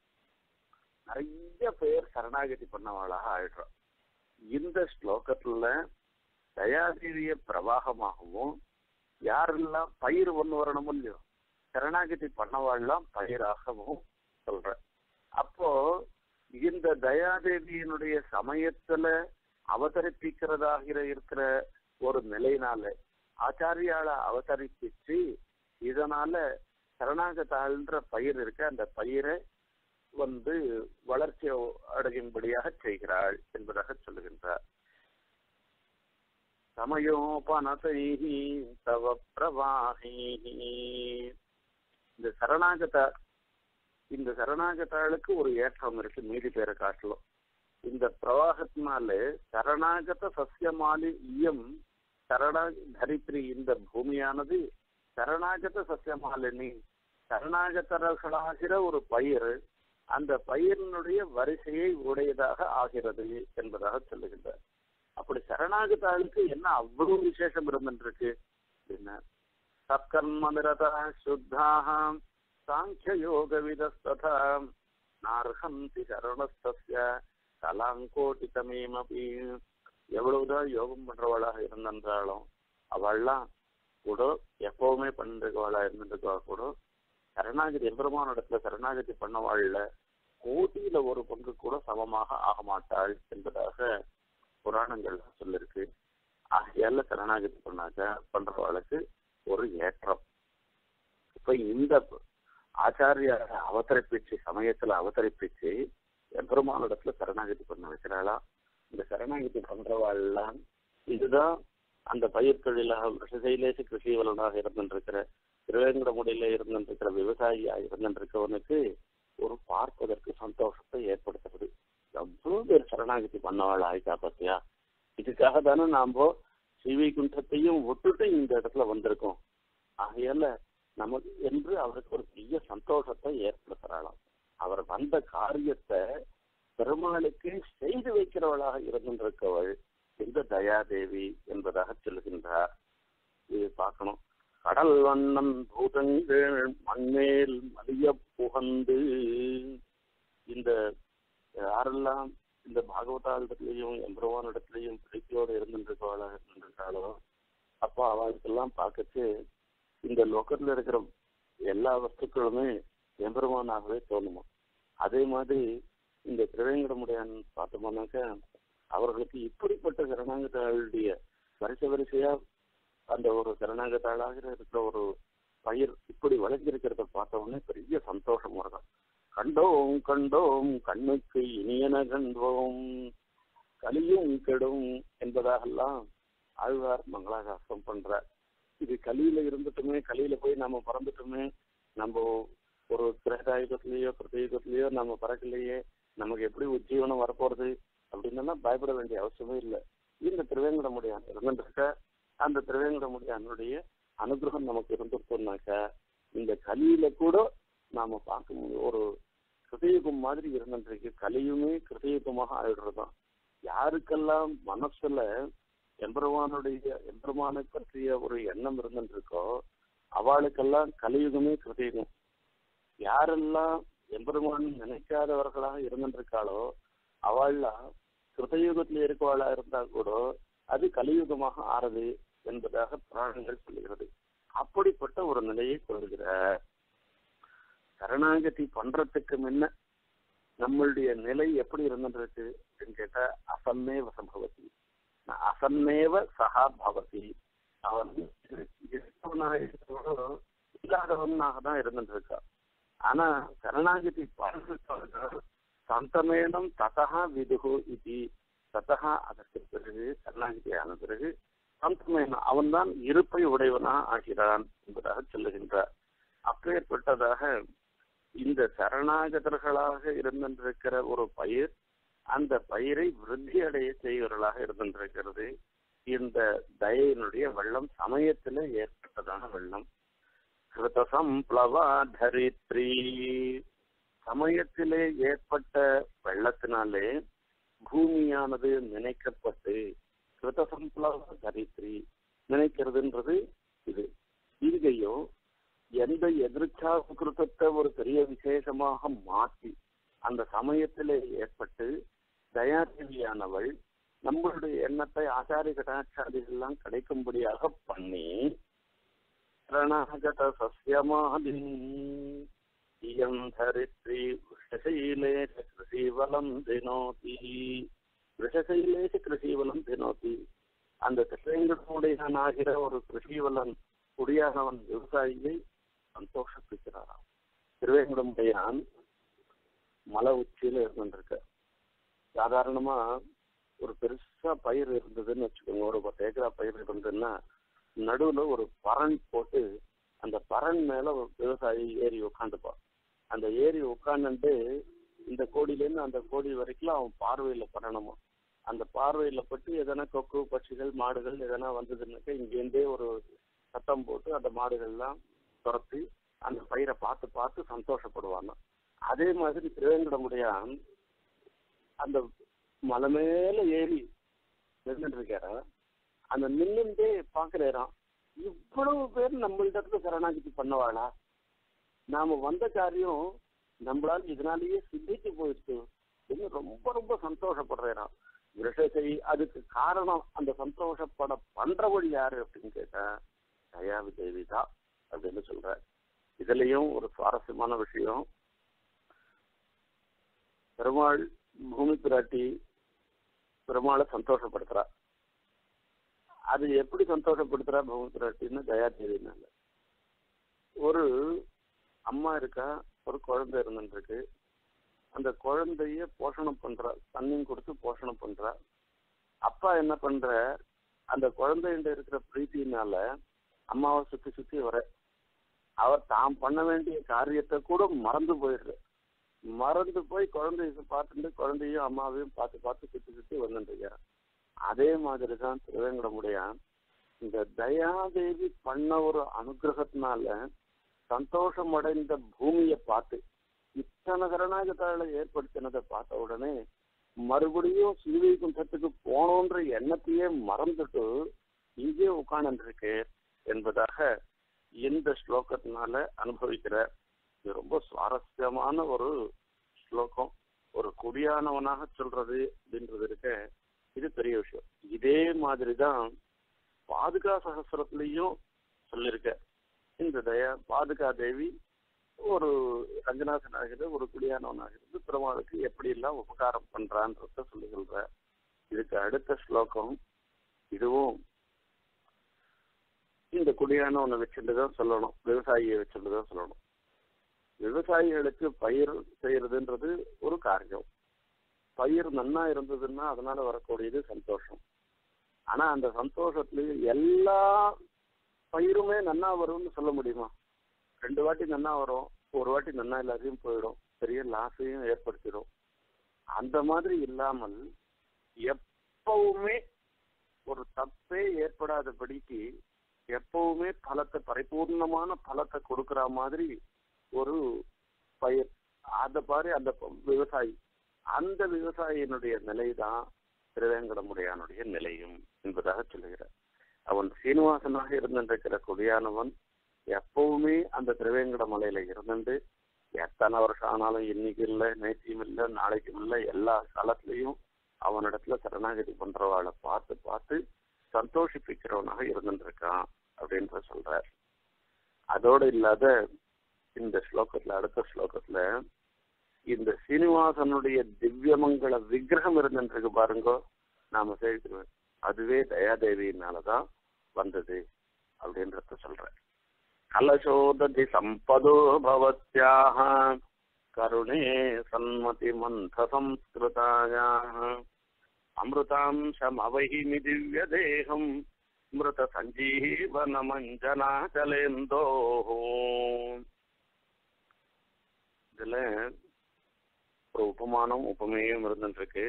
நிறைய பேர் சரணாகதி பண்ணவாளாக ஆயிடுறோம் இந்த ஸ்லோகத்துல தயாதேவிய பிரவாகமாகவும் யாரெல்லாம் பயிர் ஒண்ணு வரணும் இல்லையோ சரணாகதி பண்ணவாள்லாம் பயிராகவும் சொல்ற அப்போ இந்த தயாதேவியினுடைய சமயத்துல அவதரிப்பிக்கிறதாக இருக்கிற ஒரு நிலையினால ஆச்சாரியால அவதரிப்பிச்சு இதனால சரணாகதாள்ன்ற பயிர் இருக்க அந்த பயிரை வந்து வளர்ச்சி அடையும்படியாக செய்கிறாள் என்பதாக சொல்லுகின்றார் சமயோபனதைஹி தவ பிரவாஹி இந்த சரணாகதா இந்த சரணாகதாளுக்கு ஒரு ஏற்றம் இருக்கு மீதி பேரை காட்டலும் இந்த பிரவாகத்தினால சரணாகத சசியமாலி இயம் சரணா தரித்ரி இந்த பூமியானது சரணாகத சசியமாலினி சரணாகதர்களாகிற ஒரு பயிர் அந்த பயிரினுடைய வரிசையை உடையதாக ஆகிறது என்பதாக சொல்லுகின்றார் அப்படி சரணாகதாளுக்கு என்ன அவ்வளவு விசேஷம் இருந்துருக்கு அப்படின்னா சத்கர்ம நிரதா சுத்தாக சாங்கிய யோக விதஸ்ததா நார்ஹந்தி சரணஸ்தஸ்ய கலாங்கோட்டி தமீமபி எவ்வளவுதான் யோகம் பண்றவளாக இருந்திருந்தாலும் அவள்லாம் கூட எப்பவுமே பண்ணிருக்கவாளா இருந்திருக்கா கூட சரணாகதி எம்பெருமானிடத்துல சரணாகதி பண்ணவாள்ல கோட்டியில ஒரு பங்கு கூட சமமாக ஆக மாட்டாள் என்பதாக புராணங்கள் சொல்லிருக்கு ஆகையால சரணாகதி பண்ணாக்க பண்றவாளுக்கு ஒரு ஏற்றம் இப்ப இந்த ஆச்சாரிய அவதரிப்பிச்சு சமயத்துல அவதரிப்பிச்சு எம்பெருமானிடத்துல சரணாகதி பண்ண வைக்கிறாளா இந்த சரணாகதி பண்றவாள்லாம் இதுதான் அந்த பயிர் தொழிலாக விஷசைலேச கிருஷிவலனாக இருந்திருக்கிற திருவேங்கடமுடியில இருந்துருக்கிற விவசாயியா இருந்துருக்கவனுக்கு ஒரு பார்ப்பதற்கு சந்தோஷத்தை ஏற்படுத்துறது எவ்வளவு பேர் சரணாகதி பண்ணவாள் ஆயிட்டா பாத்தியா இதுக்காக தானே நாம சிவி குண்டத்தையும் விட்டுட்டு இந்த இடத்துல வந்திருக்கோம் ஆகையால நமக்கு என்று அவருக்கு ஒரு பெரிய சந்தோஷத்தை ஏற்படுத்துறாளாம் அவர் வந்த காரியத்தை பெருமாளுக்கு செய்து வைக்கிறவளாக இருந்திருக்கவள் இந்த தயாதேவி என்பதாக சொல்லுகின்றார் இது பார்க்கணும் கடல் வண்ணன் பூதங்கள் மண்மேல் மலிய புகந்து இந்த யாரெல்லாம் இந்த பாகவதாளிடத்திலையும் எம்பெருமானிடத்திலையும் பிடிக்கையோடு இருந்துருக்கவளாக இருந்திருக்காளோ அப்போ அவளுக்கெல்லாம் பார்க்கச்சு இந்த லோக்கத்துல இருக்கிற எல்லா வஸ்துக்களுமே எம்பெருமானாகவே தோணுமா அதே மாதிரி இந்த திருவேங்கடமுடையான் பார்த்தோம்னாக்க அவர்களுக்கு இப்படிப்பட்ட சரணாங்கத்தாளுடைய வரிசை வரிசையா அந்த ஒரு சரணாங்கத்தாளாக இருக்கிற ஒரு பயிர் இப்படி வளைஞ்சிருக்கிறத பார்த்த உடனே பெரிய சந்தோஷம் வருது கண்டோம் கண்டோம் கண்ணுக்கு இனியன கண்டோம் கலியும் கெடும் என்பதாகலாம் ஆழ்வார் மங்களாகாசம் பண்றார் இது கலியில இருந்துட்டுமே கலியில போய் நாம பறந்துட்டுமே நம்ம ஒரு கிரகயுகத்திலேயோ கிருத்தயுகத்திலேயோ நம்ம பறக்கலையே நமக்கு எப்படி உஜ்ஜீவனம் வரப்போறது அப்படின்னு பயப்பட வேண்டிய அவசியமே இல்லை இந்த திருவேங்கடமுடியான் இருந்துருக்க அந்த திருவேங்கடமுடியானுடைய அனுகிரகம் நமக்கு இருந்துருக்கோம்னாக்க இந்த கலியில கூட நாம பார்க்க முடியும் ஒரு கிருதயுகம் மாதிரி இருந்துருக்கு கலியுமே கிருதயுகமாக ஆயிடுறதுதான் யாருக்கெல்லாம் மனசுல எம்பெருமானுடைய எம்பெருமானை பற்றிய ஒரு எண்ணம் இருந்துருக்கோ அவளுக்கெல்லாம் கலியுகமே கிருதயுகம் யாரெல்லாம் எம்பெருமான் நினைக்காதவர்களாக இருந்துருக்காளோ அவள்லாம் கிருதயுகத்தில் இருக்கவாளா இருந்தா கூட அது கலியுகமாக ஆறது என்பதாக புராணங்கள் சொல்லுகிறது அப்படிப்பட்ட ஒரு நிலையை கொள்கிறார் சரணாகதி பண்றதுக்கு முன்ன நம்மளுடைய நிலை எப்படி இருந்துருக்கு அப்படின்னு கேட்டா அசன்னேவ சம்பவத்தி அசன்னேவ சகா பவதி அவன் இல்லாதவனாக தான் இருந்துட்டு இருக்கா ஆனா சரணாகதி பண்றதுக்காக சந்தமேனம் ததா விதுகு இது ததா அதற்கு பிறகு சரணாகதி ஆன பிறகு சந்தமேனம் அவன் தான் இருப்பை உடையவனா ஆகிறான் என்பதாக சொல்லுகின்றார் அப்பேற்பட்டதாக இந்த சரணாகதர்களாக இருந்திருக்கிற ஒரு பயிர் அந்த பயிரை விருத்தி அடைய செய்வர்களாக இருந்திருக்கிறது இந்த தயையினுடைய வெள்ளம் சமயத்துல ஏற்பட்டதான வெள்ளம் கிருதசம்ப்ளவா தரித்ரி சமயத்திலே ஏற்பட்ட வெள்ளத்தினாலே பூமியானது நினைக்கப்பட்டு கிருதசம்ப்ளவ தரித்ரி நினைக்கிறதுன்றது இது இங்கேயும் எந்த எதிர்ச்சா கிருத்தத்தை ஒரு பெரிய விசேஷமாக மாற்றி அந்த சமயத்திலே ஏற்பட்டு தயாதேவியானவள் நம்மளுடைய எண்ணத்தை ஆச்சாரிய கடாச்சாரிகள்லாம் கிடைக்கும்படியாக பண்ணி பிரணாகத சசியமாலின் இயம் தரித்ரி விஷசைலேஷ கிருஷிவலம் தினோதி விஷசைலேஷ கிருஷிவலம் தினோதி அந்த கிருஷ்ணங்களுடைய ஆகிற ஒரு கிருஷிவலன் குடியானவன் விவசாயியை சந்தோஷப்பிக்கிறாராம் திருவேங்கடமுடையான் மலை உச்சியில இருந்துருக்க சாதாரணமா ஒரு பெருசா பயிர் இருந்ததுன்னு வச்சுக்கோங்க ஒரு பத்து ஏக்கரா பயிர் இருந்ததுன்னா நடுவுல ஒரு பரண் போட்டு அந்த பரண் மேல ஒரு விவசாயி ஏறி உட்காந்துப்பான் அந்த ஏறி உட்காந்துட்டு இந்த கோடியிலேருந்து அந்த கோடி வரைக்கும் அவன் பார்வையில படணுமா அந்த பார்வையில பட்டு எதனா கொக்கு பட்சிகள் மாடுகள் எதனா வந்ததுன்னாக்கா இங்கேருந்தே ஒரு சத்தம் போட்டு அந்த மாடுகள்லாம் துரத்தி அந்த பயிரை பார்த்து பார்த்து சந்தோஷப்படுவாங்க அதே மாதிரி திருவேங்கடமுடையான் அந்த மலை மேல ஏறி நின்றுட்டு இருக்கார அந்த நின்றுட்டே பாக்குறாராம் இவ்வளவு பேர் நம்மள்கிட்ட சரணாகதி பண்ணவாளா நாம வந்த காரியம் நம்மளால இதனாலேயே சித்திச்சு போயிடுச்சு இன்னும் ரொம்ப ரொம்ப சந்தோஷப்படுறாராம் விஷத்தை அதுக்கு காரணம் அந்த சந்தோஷப்பட பண்றவள் யாரு அப்படின்னு கேட்டா தயாவி தேவி தான் அப்படின்னு சொல்ற இதுலயும் ஒரு சுவாரஸ்யமான விஷயம் பெருமாள் பூமி பிராட்டி பெருமாளை சந்தோஷப்படுத்துறா அது எப்படி சந்தோஷப்படுத்துறா பூமி பிராட்டின்னு தயா தேவினால ஒரு அம்மா இருக்கா ஒரு குழந்தை இருந்துருக்கு அந்த குழந்தைய போஷணம் பண்றா தண்ணியும் கொடுத்து போஷணம் பண்றா அப்பா என்ன பண்ற அந்த குழந்தைகிட்ட இருக்கிற பிரீத்தினால அம்மாவை சுத்தி சுத்தி வர அவர் தாம் பண்ண வேண்டிய காரியத்தை கூட மறந்து போயிடுற மறந்து போய் குழந்தைய பார்த்துட்டு குழந்தையும் அம்மாவையும் பார்த்து பார்த்து சுத்தி சுத்தி வந்துட்டு அதே மாதிரி தான் திருவேங்கடமுடையான் இந்த தயாதேவி பண்ண ஒரு அனுகிரகத்தினால சந்தோஷம் அடைந்த பூமியை பார்த்து இத்தனை கரணாகத்தால ஏற்படுத்தினதை பார்த்த உடனே மறுபடியும் ஸ்ரீவைகுண்டத்துக்கு போனோன்ற எண்ணத்தையே மறந்துட்டு இங்கே உட்கார்ந்துருக்கு என்பதாக இந்த ஸ்லோகத்தினால அனுபவிக்கிற இது ரொம்ப சுவாரஸ்யமான ஒரு ஸ்லோகம் ஒரு குடியானவனாக சொல்றது அப்படின்றது இருக்க இது பெரிய விஷயம் இதே மாதிரிதான் பாதுகா சகசிரத்திலையும் சொல்லியிருக்க இந்த தயா பாதுகா தேவி ஒரு ரங்கநாதனாகிறது ஒரு குடியானவனாகிறது பெருமாளுக்கு எப்படி எல்லாம் உபகாரம் பண்றான்றத சொல்லி சொல்ற இதுக்கு அடுத்த ஸ்லோகம் இதுவும் இந்த குடியானவனை வச்சுட்டு தான் சொல்லணும் விவசாயியை வச்சுட்டு தான் சொல்லணும் விவசாயிகளுக்கு பயிர் செய்யறதுன்றது ஒரு காரியம் பயிர் நன்னா இருந்ததுன்னா அதனால வரக்கூடியது சந்தோஷம் ஆனா அந்த சந்தோஷத்துலயும் எல்லா பயிருமே நன்னா வரும்னு சொல்ல முடியுமா ரெண்டு வாட்டி நன்னா வரும் ஒரு வாட்டி நன்னா எல்லாத்தையும் போயிடும் பெரிய லாஸையும் ஏற்படுத்திடும் அந்த மாதிரி இல்லாமல் எப்பவுமே ஒரு தப்பே ஏற்படாதபடிக்கு எப்பவுமே பலத்தை பரிபூர்ணமான பலத்தை கொடுக்கிற மாதிரி ஒரு பயிர் அத பாரு அந்த விவசாயி அந்த விவசாயியினுடைய நிலைதான் திருவேங்கடமுடையானுடைய நிலையும் என்பதாக சொல்லுகிறார் அவன் சீனிவாசனாக இருந்திருக்கிற குடியானவன் எப்பவுமே அந்த திருவேங்கட மலையில இருந்துட்டு எத்தனை வருஷம் ஆனாலும் இன்னைக்கு இல்லை நேற்றையும் இல்லை நாளைக்கும் இல்லை எல்லா காலத்திலையும் அவனிடத்துல சரணாகதி பண்றவாளை பார்த்து பார்த்து சந்தோஷிப்பிக்கிறவனாக இருந்துருக்கான் அப்படின்ற சொல்றார் அதோடு இல்லாத இந்த ஸ்லோகத்துல அடுத்த ஸ்லோகத்துல இந்த சீனிவாசனுடைய திவ்யமங்கள விக்கிரகம் இருந்துருக்கு பாருங்க நாம சேர்க்கிறோம் அதுவே தயாதேவியினாலதான் வந்தது அப்படின்றத சொல்ற கலசோததி சம்பதோ பவத்யாக கருணே சன்மதி மந்த சம்ஸ்கிருதாயாக அமிர்தாம்சமவஹிமி திவ்ய தேகம் மிருத சஞ்சீவன மஞ்சனாச்சலேந்தோ இதுல ஒரு உபமானம் உபமேயம் இருந்துருக்கு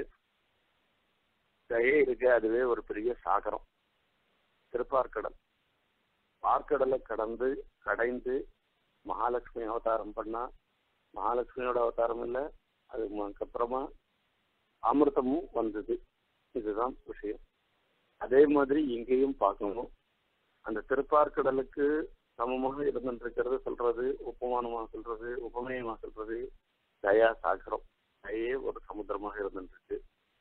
தயே இருக்கு அதுவே ஒரு பெரிய சாகரம் திருப்பார்க்கடல் பார்க்கடலை கடந்து கடைந்து மகாலட்சுமி அவதாரம் பண்ணா மகாலட்சுமியோட அவதாரம் இல்லை அதுக்கப்புறமா அமிர்தமும் வந்தது இதுதான் விஷயம் அதே மாதிரி இங்கேயும் பார்க்கணும் அந்த திருப்பார்க்கடலுக்கு சமமாக இருந்துருக்கிறது சொல்றது உபமானமா சொல்றது உபமேயமா சொல்றது தயா சாகரம் தயே ஒரு சமுத்திரமாக இருந்துருக்கு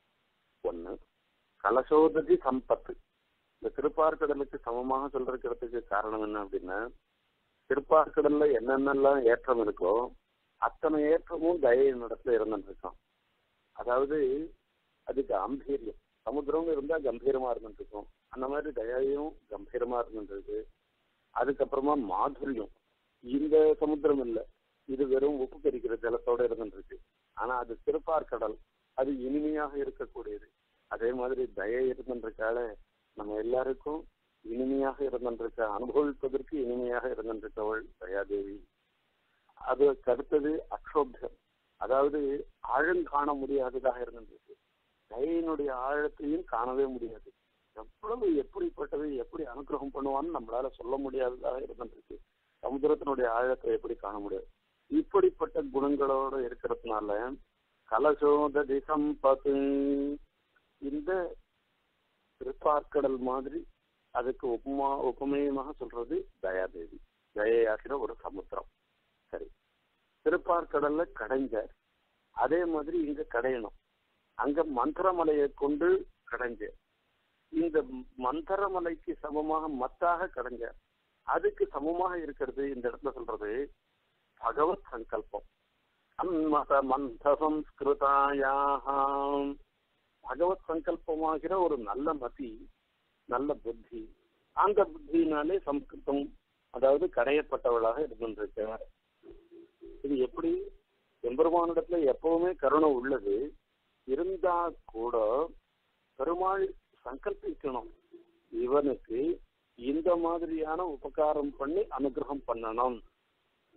ஒண்ணு கலசோததி சம்பத்து இந்த திருப்பார்க்கடலுக்கு சமமாக சொல்றதுக்கு காரணம் என்ன அப்படின்னா திருப்பார்க்கடல்ல என்னென்னலாம் ஏற்றம் இருக்கோ அத்தனை ஏற்றமும் தயையின் இடத்துல இருந்துருக்கான் அதாவது அது கம்பீரியம் சமுத்திரம் இருந்தா கம்பீரமா இருந்துருக்கும் அந்த மாதிரி தயாயும் கம்பீரமா இருந்துருக்கு அதுக்கப்புறமா மாதுரியம் இந்த சமுத்திரம் இல்லை இது வெறும் உப்பு கரிக்கிற ஜலத்தோட இருந்துருக்கு ஆனா அது திருப்பார்கடல் அது இனிமையாக இருக்கக்கூடியது அதே மாதிரி தயை இருந்துருக்கால நம்ம எல்லாருக்கும் இனிமையாக இருந்திருக்க அனுபவிப்பதற்கு இனிமையாக இருந்திருக்கவள் தயாதேவி அதுக்கு அடுத்தது அக்ஷோபியம் அதாவது ஆழம் காண முடியாததாக இருந்திருக்கு தயையினுடைய ஆழத்தையும் காணவே முடியாது எவ்வளவு எப்படிப்பட்டது எப்படி அனுகிரகம் பண்ணுவான்னு நம்மளால சொல்ல முடியாததாக இருந்திருக்கு சமுத்திரத்தினுடைய ஆழத்தை எப்படி காண முடியாது இப்படிப்பட்ட குணங்களோட இருக்கிறதுனால கலசோத திசம்பது இந்த திருப்பார்க்கடல் மாதிரி அதுக்கு உபமா உபமேயமாக சொல்றது தயாதேவி தயையாகிற ஒரு சமுத்திரம் சரி திருப்பார்க்கடல்ல கடைஞ்ச அதே மாதிரி இங்க கடையணும் அங்க மந்திரமலையை கொண்டு கடைஞ்ச இந்த மந்திரமலைக்கு சமமாக மத்தாக கடைஞ்ச அதுக்கு சமமாக இருக்கிறது இந்த இடத்துல சொல்றது பகவத் சங்கல்பம் அன்மத மந்த சம்ஸ்கிருதாயாம் பகவத் சங்கல்பமாகிற ஒரு நல்ல மதி நல்ல புத்தி அந்த புத்தினாலே சம்ஸ்கிருதம் அதாவது கடையப்பட்டவளாக இருந்திருக்கிறார் இது எப்படி எம்பெருமானிடத்துல எப்பவுமே கருணை உள்ளது இருந்தா கூட பெருமாள் சங்கல்பிக்கணும் இவனுக்கு இந்த மாதிரியான உபகாரம் பண்ணி அனுகிரகம் பண்ணணும்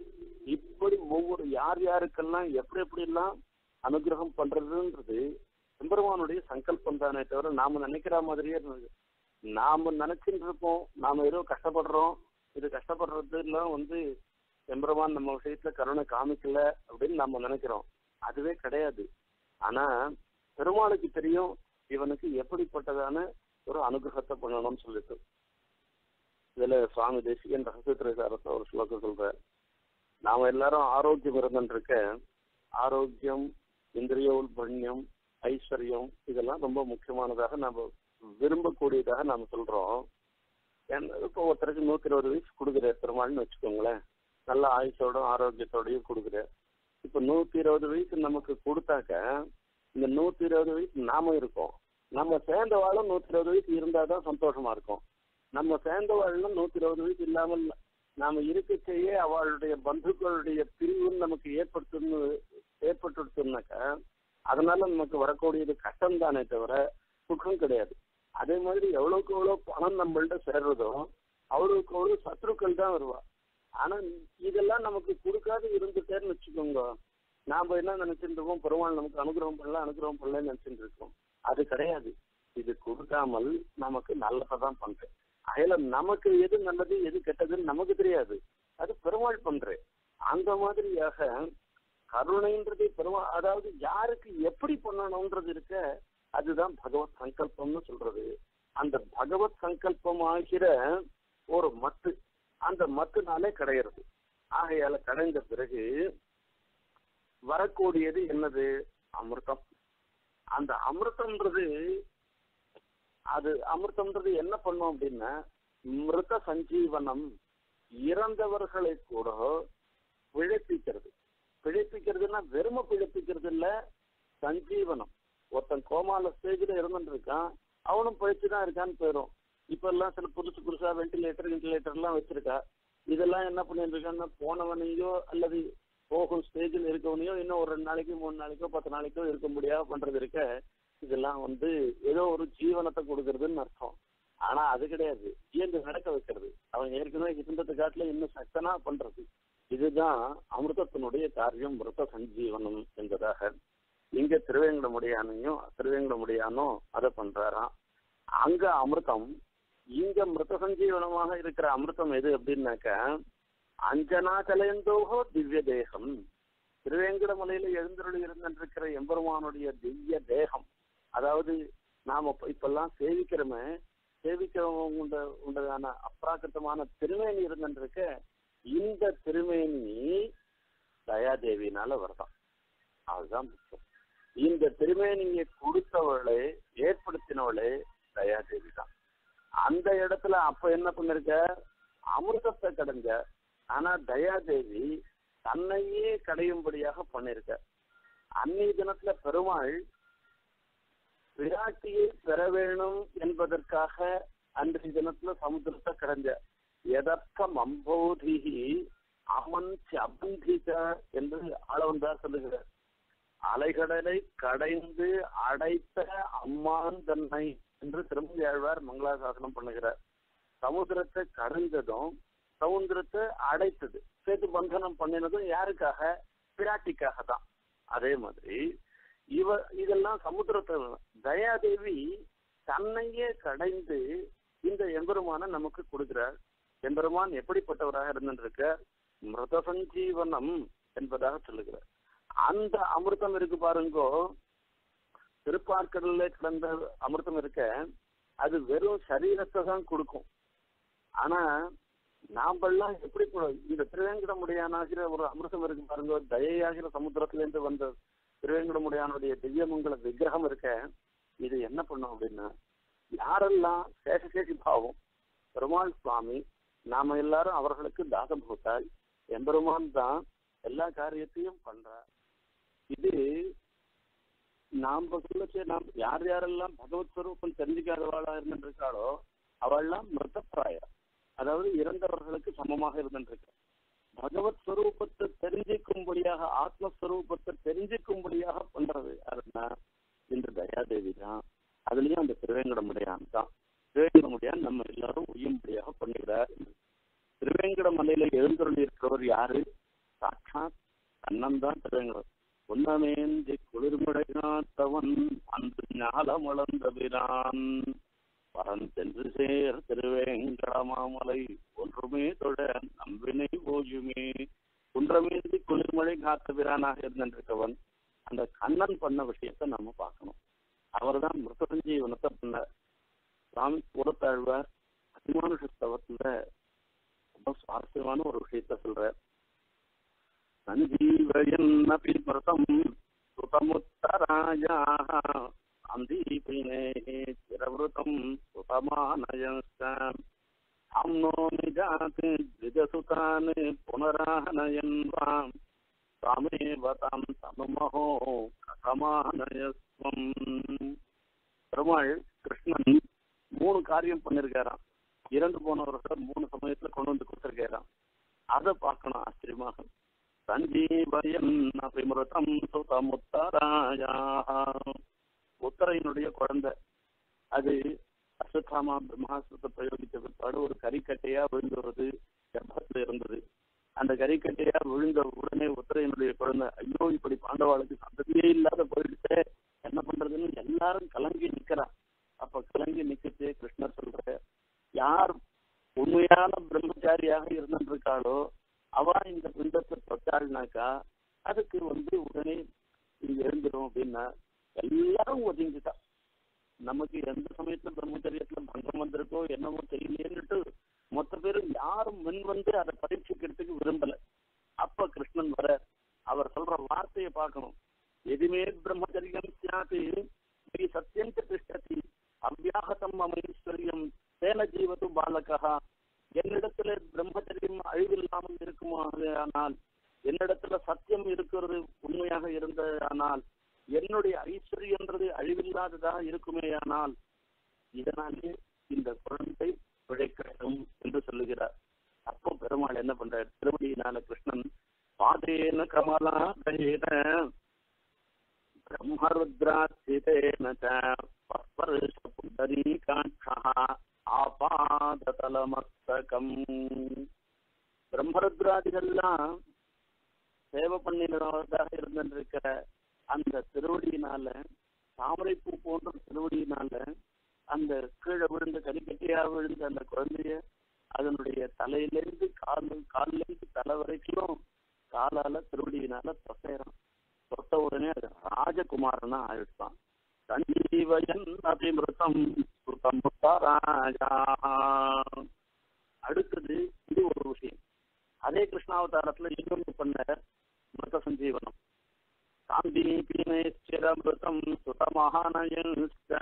இப்படி ஒவ்வொரு யார் யாருக்கெல்லாம் எப்படி எப்படி எல்லாம் அனுகிரகம் பண்றதுன்றது எம்பெருமானுடைய சங்கல்பம் தானே தவிர நாம நினைக்கிற மாதிரியே இருந்தது நாம நினைச்சிட்டு இருப்போம் நாம ஏதோ கஷ்டப்படுறோம் இது கஷ்டப்படுறது எல்லாம் வந்து எம்பெருமான் நம்ம விஷயத்துல கருணை காமிக்கல அப்படின்னு நம்ம நினைக்கிறோம் அதுவே கிடையாது ஆனா பெருமாளுக்கு தெரியும் இவனுக்கு எப்படிப்பட்டதான ஒரு அனுகிரகத்தை பண்ணணும்னு சொல்லிட்டு இதுல சுவாமி தேசிகன் ரகசியத்திரசாரத்தை ஒரு ஸ்லோகம் சொல்ற நாம எல்லாரும் ஆரோக்கியம் இருந்துருக்க ஆரோக்கியம் இந்திரிய உள்பண்யம் ஐஸ்வர்யம் இதெல்லாம் ரொம்ப முக்கியமானதாக நம்ம விரும்பக்கூடியதாக நாம சொல்றோம் இப்போ ஒருத்தருக்கு நூத்தி இருபது வயசு கொடுக்குற பெருமாள்னு வச்சுக்கோங்களேன் நல்ல ஆயுசோடும் ஆரோக்கியத்தோடையும் கொடுக்குற இப்ப நூத்தி இருபது வயசு நமக்கு கொடுத்தாக்க இந்த நூத்தி இருபது வயசு நாம இருக்கோம் நம்ம சேர்ந்த வாழும் நூத்தி இருபது வயசு இருந்தாதான் சந்தோஷமா இருக்கும் நம்ம சேர்ந்த வாழும் நூத்தி இருபது வயசு இல்லாமல் நாம இருக்க செய்ய அவளுடைய பந்துக்களுடைய பிரிவுன்னு நமக்கு ஏற்படுத்துன்னு ஏற்பட்டுடுச்சுனாக்க அதனால நமக்கு வரக்கூடியது கஷ்டம் தானே தவிர சுகம் கிடையாது அதே மாதிரி எவ்வளவுக்கு எவ்வளவு பணம் நம்மள்ட்ட சேர்றதோ அவ்வளவுக்கு அவ்வளவு சத்ருக்கள் தான் வருவா ஆனா இதெல்லாம் நமக்கு கொடுக்காது இருந்துட்டேன்னு வச்சுக்கோங்க நாம என்ன நினைச்சிட்டு இருக்கோம் பெருமாள் நமக்கு அனுகிரகம் பண்ணல அனுகிரகம் பண்ணலன்னு நினைச்சிட்டு இருக்கோம் அது கிடையாது இது கொடுக்காமல் நமக்கு நல்லதான் பண்றேன் அதுல நமக்கு எது நல்லது எது கெட்டதுன்னு நமக்கு தெரியாது அது பெருமாள் பண்றேன் அந்த மாதிரியாக கருணைன்றது பெருமா அதாவது யாருக்கு எப்படி பண்ணணும்ன்றது இருக்க அதுதான் பகவத் சங்கல்பம்னு சொல்றது அந்த பகவத் சங்கல்பம் ஆகிற ஒரு மத்து அந்த மத்துனாலே கிடையிறது ஆகையால கடைந்த பிறகு வரக்கூடியது என்னது அமிர்தம் அந்த அமிர்தம்ன்றது அது அமிர்தம்ன்றது என்ன பண்ணும் அப்படின்னா மிருத சஞ்சீவனம் இறந்தவர்களை கூட பிழைப்பிக்கிறது பிழைப்பிக்கிறதுனா வெறும பிழைப்பிக்கிறது இல்ல சஞ்சீவனம் ஒருத்தன் கோமால ஸ்டேஜ்ல இருந்துட்டு இருக்கான் அவனும் பிழைச்சுதான் இருக்கான்னு போயிடும் இப்ப எல்லாம் சில புதுசு புதுசா வென்டிலேட்டர் வென்டிலேட்டர் எல்லாம் வச்சிருக்கா இதெல்லாம் என்ன பண்ணிட்டு இருக்காங்கன்னா போனவனையோ அல்லது போகும் ஸ்டேஜில் இருக்கவனையோ இன்னும் ஒரு ரெண்டு நாளைக்கு மூணு நாளைக்கோ பத்து நாளைக்கோ இருக்க முடியாம பண்றது இருக்க இதெல்லாம் வந்து ஏதோ ஒரு ஜீவனத்தை கொடுக்கறதுன்னு அர்த்தம் ஆனா அது கிடையாது இயந்து நடக்க வைக்கிறது அவன் ஏற்கனவே இருந்தது காட்டுல இன்னும் சக்தனா பண்றது இதுதான் அமிர்தத்தினுடைய காரியம் மிருத சஞ்சீவனம் என்பதாக இங்க திருவேங்கடமுடியானையும் திருவேங்கடமுடியானோ அதை பண்றாராம் அங்க அமிர்தம் இங்க மிருத சஞ்சீவனமாக இருக்கிற அமிர்தம் எது அப்படின்னாக்க அஞ்சனா கலையந்தோகோ திவ்ய தேகம் திருவேங்கடமலையில எழுந்தருளி இருந்திருக்கிற எம்பெருமானுடைய திவ்ய தேகம் அதாவது நாம இப்பெல்லாம் சேவிக்கிறோமே சேவிக்கிறவங்க உண்டதான அப்ராக்கிருத்தமான திருமேனி இருந்திருக்க இந்த திருமேனி தயாதேவினால வருதான் அதுதான் முக்கியம் இந்த திருமேனியை கொடுத்தவளே ஏற்படுத்தினவளே தயாதேவி தான் அந்த இடத்துல அப்ப என்ன பண்ணிருக்க அமிர்தத்தை கடைஞ்ச ஆனா தயாதேவி தன்னையே கடையும்படியாக பண்ணிருக்க அன்னைய தினத்துல பெருமாள் விராட்டியை பெற வேணும் என்பதற்காக அன்றைய தினத்துல சமுத்திரத்தை கடைஞ்ச எதற்கம் அம்போதிகி அமன் அபந்திக என்று ஆளவந்தார் சொல்லுகிறார் அலைகடலை கடைந்து அடைத்த அம்மான் தன்னை என்று திருமதி ஆழ்வார் மங்களாசாசனம் பண்ணுகிறார் சமுத்திரத்தை கடைஞ்சதும் சமுத்திரத்தை அடைத்தது சேது பந்தனம் பண்ணினதும் யாருக்காக பிராட்டிக்காக தான் அதே மாதிரி இவ இதெல்லாம் சமுத்திரத்தை தயாதேவி தன்னையே கடைந்து இந்த எம்பெருமான நமக்கு கொடுக்கிறார் எம்பெருமான் எப்படிப்பட்டவராக இருந்திருக்க மிருத சஞ்சீவனம் என்பதாக சொல்லுகிறார் அந்த அமிர்தம் இருக்கு பாருங்கோ திருப்பார்க்கடல்ல கிடந்த அமிர்தம் இருக்க அது வெறும் சரீரத்தை தான் கொடுக்கும் ஆனா நாமெல்லாம் எப்படி இந்த திருவேங்கடமுடியானாகிற ஒரு அமிர்தம் இருக்கு பாருங்க தயையாகிற சமுத்திரத்திலிருந்து வந்த திருவேங்கடமுடியானுடைய திவ்யமங்கல விக்கிரகம் இருக்க இது என்ன பண்ணும் அப்படின்னா யாரெல்லாம் சேஷசேஷி பாவம் பெருமாள் சுவாமி நாம எல்லாரும் அவர்களுக்கு தாசம் போட்டால் எம்பெருமான் தான் எல்லா காரியத்தையும் பண்றார் இது நாம சொல்லச்சே நாம் யார் யாரெல்லாம் பகவத் ஸ்வரூபம் தெரிஞ்சுக்காதவாளா இருந்துருக்காளோ அவள்லாம் மிருதப்பிராயா அதாவது இறந்தவர்களுக்கு சமமாக இருந்துருக்க பகவத் ஸ்வரூபத்தை தெரிஞ்சுக்கும்படியாக ஆத்மஸ்வரூபத்தை தெரிஞ்சுக்கும்படியாக பண்றது யாருன்னா இன்று தயாதேவி தான் அதுலயும் அந்த திருவேங்கடமுடையான் தான் திருவேங்கடமுடையான் நம்ம எல்லாரும் உய்யும்படியாக பண்ணுகிறார் திருவேங்கட மலையில எழுந்தருள் இருக்கிறவர் யாரு சாட்சாத் கண்ணன் தான் திருவேங்கடம் உன்னமேந்தி குளிர்மழை காத்தவன் அன்று ஞாலம் வளர்ந்தவிரான் பரன் சென்று சேர் திருவேங்கடமாமலை ஒன்றுமே தொழ நம்பினை போயுமே குன்றமேந்தி குளிர்மழை காத்த வீரானாக இருந்திருக்கவன் அந்த கண்ணன் பண்ண விஷயத்த நம்ம பார்க்கணும் அவர்தான் மிருதசஞ்சீவனத்தை பண்ணார் சுவாமி கூடத்தாழ்வார் அதிமானுஷ ஸ்தவத்துல ரொம்ப சுவாரஸ்யமான ஒரு விஷயத்த சொல்றார் சஞ்சீவயன்னபி மிருதம் சுதமுத்தராஜாக அந்தீபினே சிரவருத்தம் சுதமானயஸ்தாம் அம்னோமி ஜாத் द्विजसुतान् पुनराहनयन्वाम् तामेव तां तनुमहो கதமானயஸ்வம் பெருமாள் கிருஷ்ணன் மூணு காரியம் பண்ணிருக்காராம் இறந்து போனவர்கள் மூணு சமயத்துல கொண்டு வந்து கொடுத்திருக்காராம் அதை பார்க்கணும் ஆச்சரியமாக சஞ்சீவயன் அபிமிருதம் சுதமுத்தராயா உத்தரையினுடைய குழந்தை அது அஸ்வத்தாமா பிரம்மாஸ்திரத்தை பிரயோகித்த பிற்பாடு ஒரு கறிக்கட்டையா விழுந்து வருது கர்ப்பத்துல இருந்தது அந்த கறிக்கட்டையா விழுந்த உடனே உத்தரையினுடைய குழந்தை ஐயோ இப்படி பாண்டவாளுக்கு சந்ததியே இல்லாத போயிடுச்சே என்ன பண்றதுன்னு எல்லாரும் கலங்கி நிக்கிறா அப்ப கலங்கி நிக்கிச்சு கிருஷ்ணர் சொல்ற யார் உண்மையான பிரம்மச்சாரியாக இருந்துட்டு இருக்காளோ அவ இந்த பிண்டத்தை தொட்டாள்னாக்கா அதுக்கு வந்து உடனே இங்க எழுந்துடும் அப்படின்னா எல்லாரும் ஒதுங்கிட்டா நமக்கு எந்த சமயத்துல பிரம்மச்சரியத்துல பங்கம் வந்திருக்கோ என்னமோ தெரியலையேன்னுட்டு மொத்த பேரும் யாரும் முன் வந்து அதை பரீட்சிக்கிறதுக்கு விரும்பல அப்ப கிருஷ்ணன் வர அவர் சொல்ற வார்த்தையை பார்க்கணும் எதுமே பிரம்மச்சரியம் சியாத்து மெய் சத்தியம் திஷ்டதி அவ்யாகதம் மம ஈஸ்வரியம் தேன ஜீவது பாலகா என்னிடத்துல பிரம்மச்சரியம் அழிவில்லாமல் இருக்குமா ஆனால் என்னிடத்துல சத்தியம் இருக்கிறது உண்மையாக இருந்ததானால் என்னுடைய ஐஸ்வர்யன்றது அழிவில்லாததாக இருக்குமேயானால் இதனாலே இந்த குழந்தை பிழைக்கட்டும் என்று சொல்லுகிறார் அப்போ பெருமாள் என்ன பண்றார் திருவடியினால கிருஷ்ணன் பாதேன கமலா தயேன பிரம்மருத்ராட்சிதேன பஸ்பர்ஷ புண்டரீகாட்சா ஆபாததலமஸ்தகம் பிரம்மருத்ராதிகள்லாம் சேவை பண்ணினதாக இருந்திருக்கிற அந்த திருவடியினால தாமரைப்பூ போன்ற திருவடியினால அந்த கீழே விழுந்த கறிக்கட்டியா விழுந்த அந்த குழந்தைய அதனுடைய தலையிலேருந்து கால் காலிலேருந்து தலை வரைக்கும் காலால திருவடியினால தொசைறான் தொட்ட உடனே அது ராஜகுமாரனா ஆயிடுச்சான் சஞ்சீவயன் அபிமிருத்தம் சுத்தம் ராஜா அடுத்தது இது ஒரு விஷயம் அதே கிருஷ்ணாவதாரத்துல இன்னொன்று பண்ண மிருத சஞ்சீவனம் சாந்தீபினேச்சிரமிருதம் சுதமகானயன்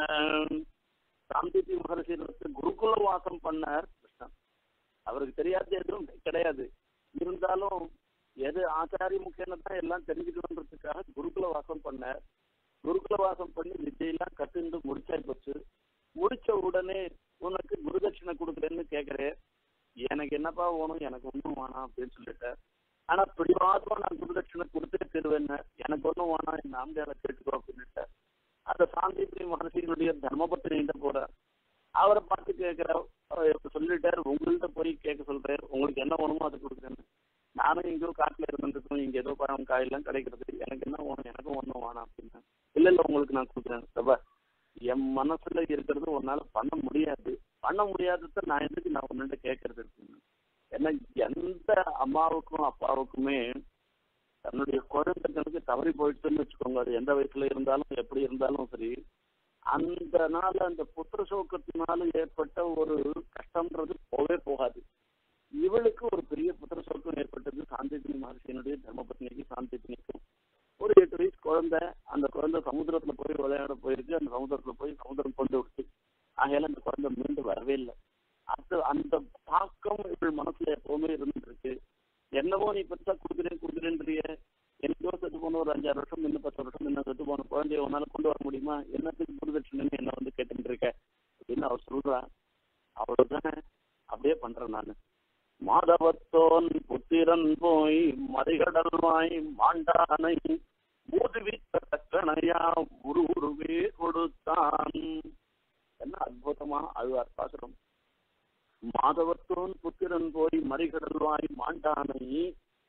சாந்திபி மகர்ஷி குருகுல வாசம் பண்ணார் கிருஷ்ணன் அவருக்கு தெரியாது எதுவும் கிடையாது இருந்தாலும் எது ஆச்சாரிய முக்கியம் தான் எல்லாம் தெரிஞ்சுக்கணுன்றதுக்காக குருகுல வாசம் பண்ணார் குருகுல வாசம் பண்ணி விஜயெல்லாம் கத்துண்டு முடிச்சாய் போச்சு முடிச்ச உடனே உனக்கு குருதட்சிணை கொடுக்குறேன்னு கேக்குறேன் எனக்கு என்னப்பா வேணும் எனக்கு ஒன்றும் வேணாம் அப்படின்னு சொல்லிட்டேன் ஆனா பிடிவாதமா நான் குருதட்சிணை கொடுத்தே தருவேன் எனக்கு ஒன்றும் வேணாம் என் நாமதேவை கேட்டுக்கோ அப்படின்னுட்டு அந்த சாந்திபுரி மகர்ஷியினுடைய தர்மபத்திரிகிட்ட போறார் அவரை பார்த்து கேட்கிற சொல்லிட்டாரு உங்கள்கிட்ட போய் கேட்க சொல்றாரு உங்களுக்கு என்ன வேணுமோ அதை கொடுக்குறேன்னு நானும் எங்கேயோ காட்டுல இருந்துருக்கோம் இங்க ஏதோ பழம் காயெல்லாம் கிடைக்கிறது எனக்கு என்ன வேணும் எனக்கும் ஒன்றும் வேணாம் அப்படின்னா இல்ல இல்ல உங்களுக்கு நான் கொடுக்குறேன் சபா என் மனசுல இருக்கிறது உன்னால பண்ண முடியாது பண்ண முடியாதத நான் எதுக்கு நான் உன்னிட்ட கேட்கறது இருக்குன்னு ஏன்னா எந்த அம்மாவுக்கும் அப்பாவுக்குமே தன்னுடைய குழந்தைகளுக்கு தவறி போயிடுச்சுன்னு வச்சுக்கோங்க அது எந்த வயசுல இருந்தாலும் எப்படி இருந்தாலும் சரி அந்த நாள் அந்த புத்திர சோக்கத்தினால ஏற்பட்ட ஒரு கஷ்டம்ன்றது போவே போகாது இவளுக்கு ஒரு பெரிய புத்திர சோக்கம் ஏற்பட்டது சாந்திபினி மகர்ஷியினுடைய தர்மபத்னிக்கு சாந்திபினிக்கும் ஒரு எட்டு வயசு குழந்தை அந்த குழந்தை சமுத்திரத்துல போய் விளையாட போயிருக்கு அந்த சமுத்திரத்துல போய் சமுத்திரம் கொண்டு விடுச்சு ஆகையால அந்த குழந்தை மீண்டு வரவே இல்லை அது அந்த தாக்கம் இவள் மனசுல எப்பவுமே இருந்துட்டு இருக்கு என்னவோ நீ பெருசா கொடுக்குறேன் கொடுக்குறேன்றிய எனக்கோ செத்து போன ஒரு அஞ்சாறு வருஷம் இன்னும் பத்து வருஷம் என்ன செத்து போன குழந்தைய உன்னால கொண்டு வர முடியுமா என்னத்துக்கு குருதட்சணைன்னு என்ன வந்து கேட்டுட்டு இருக்க அப்படின்னு அவர் சொல்றா அவ்வளவுதானே அப்படியே பண்றேன் நானு மாதவத்தோன் புத்திரன் போய் மறிகடல் வாய் மாண்டானை ஊதுவித்த தக்கணையா உரு உருவே கொடுத்தான் என்ன அற்புதமா அழுவார் பாசுரம் மாதவத்தோன் புத்திரன் போய் மறிகடல் வாய் மாண்டானை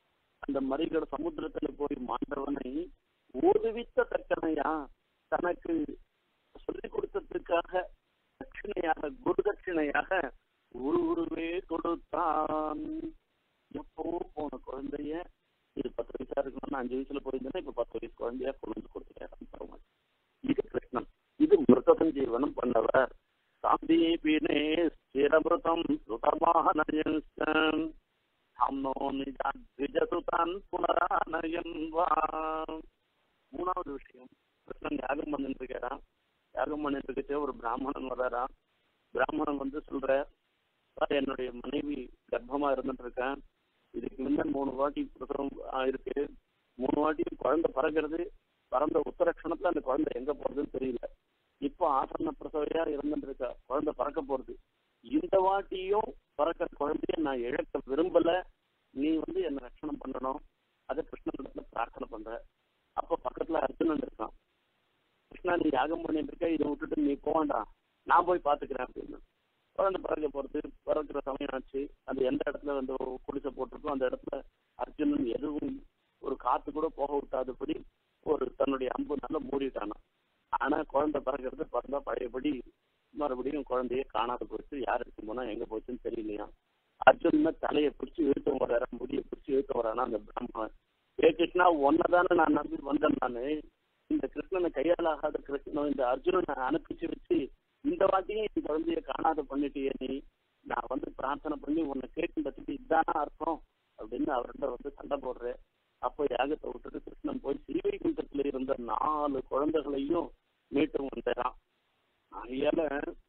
அந்த மறிகட சமுத்திரத்துல போய் மாண்டவனை ஓதுவித்த தக்கனையா தனக்கு சொல்லிக் கொடுத்ததுக்காக தட்சிணையாக குரு தட்சிணையாக ஒரு உருவே கொடுத்தான் எப்போ போன குழந்தைய இது பத்து வயசா இருக்கணும்னு அஞ்சு வயசுல போயிருந்தேன்னா இப்ப பத்து வயசு குழந்தையா கொண்டு வந்து கொடுத்துட்டாரு இது கிருஷ்ணன் இது மிருத சஞ்சீவனம் பண்ணவர் சாந்தீபினே ஸ்திரமிருதம் சுதமானயன் ஹம்னோ நிஜசுதான் புனரானயன் வா மூணாவது விஷயம் கிருஷ்ணன் யாகம் பண்ணிட்டு இருக்காராம் யாகம் பண்ணிட்டு இருக்கச்சே ஒரு பிராமணன் வர்றாராம் பிராமணன் வந்து சொல்ற "சார், என்னுடைய மனைவி கர்ப்பமா இருந்துட்டு இருக்கேன் இதுக்கு முன்ன மூணு வாட்டி பிரசவம் ஆயிருக்கு மூணு வாட்டி குழந்தை பறக்கிறது பறந்த உத்தரக்ஷணத்துல அந்த குழந்தை எங்க போறதுன்னு தெரியல இப்போ ஆசன பிரசவையா இருந்துட்டு இருக்கா குழந்தை பறக்க போறது இந்த வாட்டியும் பறக்கிற குழந்தைய நான் இழக்க விரும்பல நீ வந்து என்ன ரட்சணம் பண்ணணும் அதை கிருஷ்ணனிடத்துல பிரார்த்தனை பண்ற அப்ப பக்கத்துல அர்ஜுனன் இருக்கான் கிருஷ்ணா நீ யாகம் பண்ணிட்டு இருக்க இதை விட்டுட்டு நீ போவேண்டா நான் போய் பாத்துக்கிறேன் அப்படின்னு குழந்தை பறக்க போறது பறக்கிற சமயம் ஆச்சு அது எந்த இடத்துல வந்து குடிசை போட்டிருக்கோ அந்த இடத்துல அர்ஜுனன் எதுவும் ஒரு காத்து கூட போக விட்டாதபடி ஒரு தன்னுடைய அம்பு நல்லா மூடிட்டானா ஆனா குழந்தை பறக்கிறது பறந்தா பழையபடி மறுபடியும் குழந்தைய காணாத போச்சு யார் இருக்கும் போனா எங்க போச்சுன்னு தெரியலையா அர்ஜுன தலையை பிடிச்சி இழுத்து வர்றாரா முடியை பிடிச்சி இழுத்து வரானா அந்த பிராமணன் ஏ கிருஷ்ணா ஒன்னதானே நான் நம்பி வந்தேன் நானு இந்த கிருஷ்ணனை கையால் ஆகாத கிருஷ்ணன் இந்த அர்ஜுனனை அனுப்பிச்சு வச்சு இந்த வாட்டியும் என் குழந்தைய காணாத பண்ணிட்டியே நீ நான் வந்து பிரார்த்தனை பண்ணி உன்னை கேட்கின்றதுக்கு இதுதானா அர்த்தம் அப்படின்னு அவர்கிட்ட வந்து சண்டை போடுறேன் அப்போ யாகத்தை விட்டுட்டு கிருஷ்ணன் போய் ஸ்ரீவைகுண்டத்துல இருந்த நாலு குழந்தைகளையும் மீட்டு வந்தாராம் ஆகையால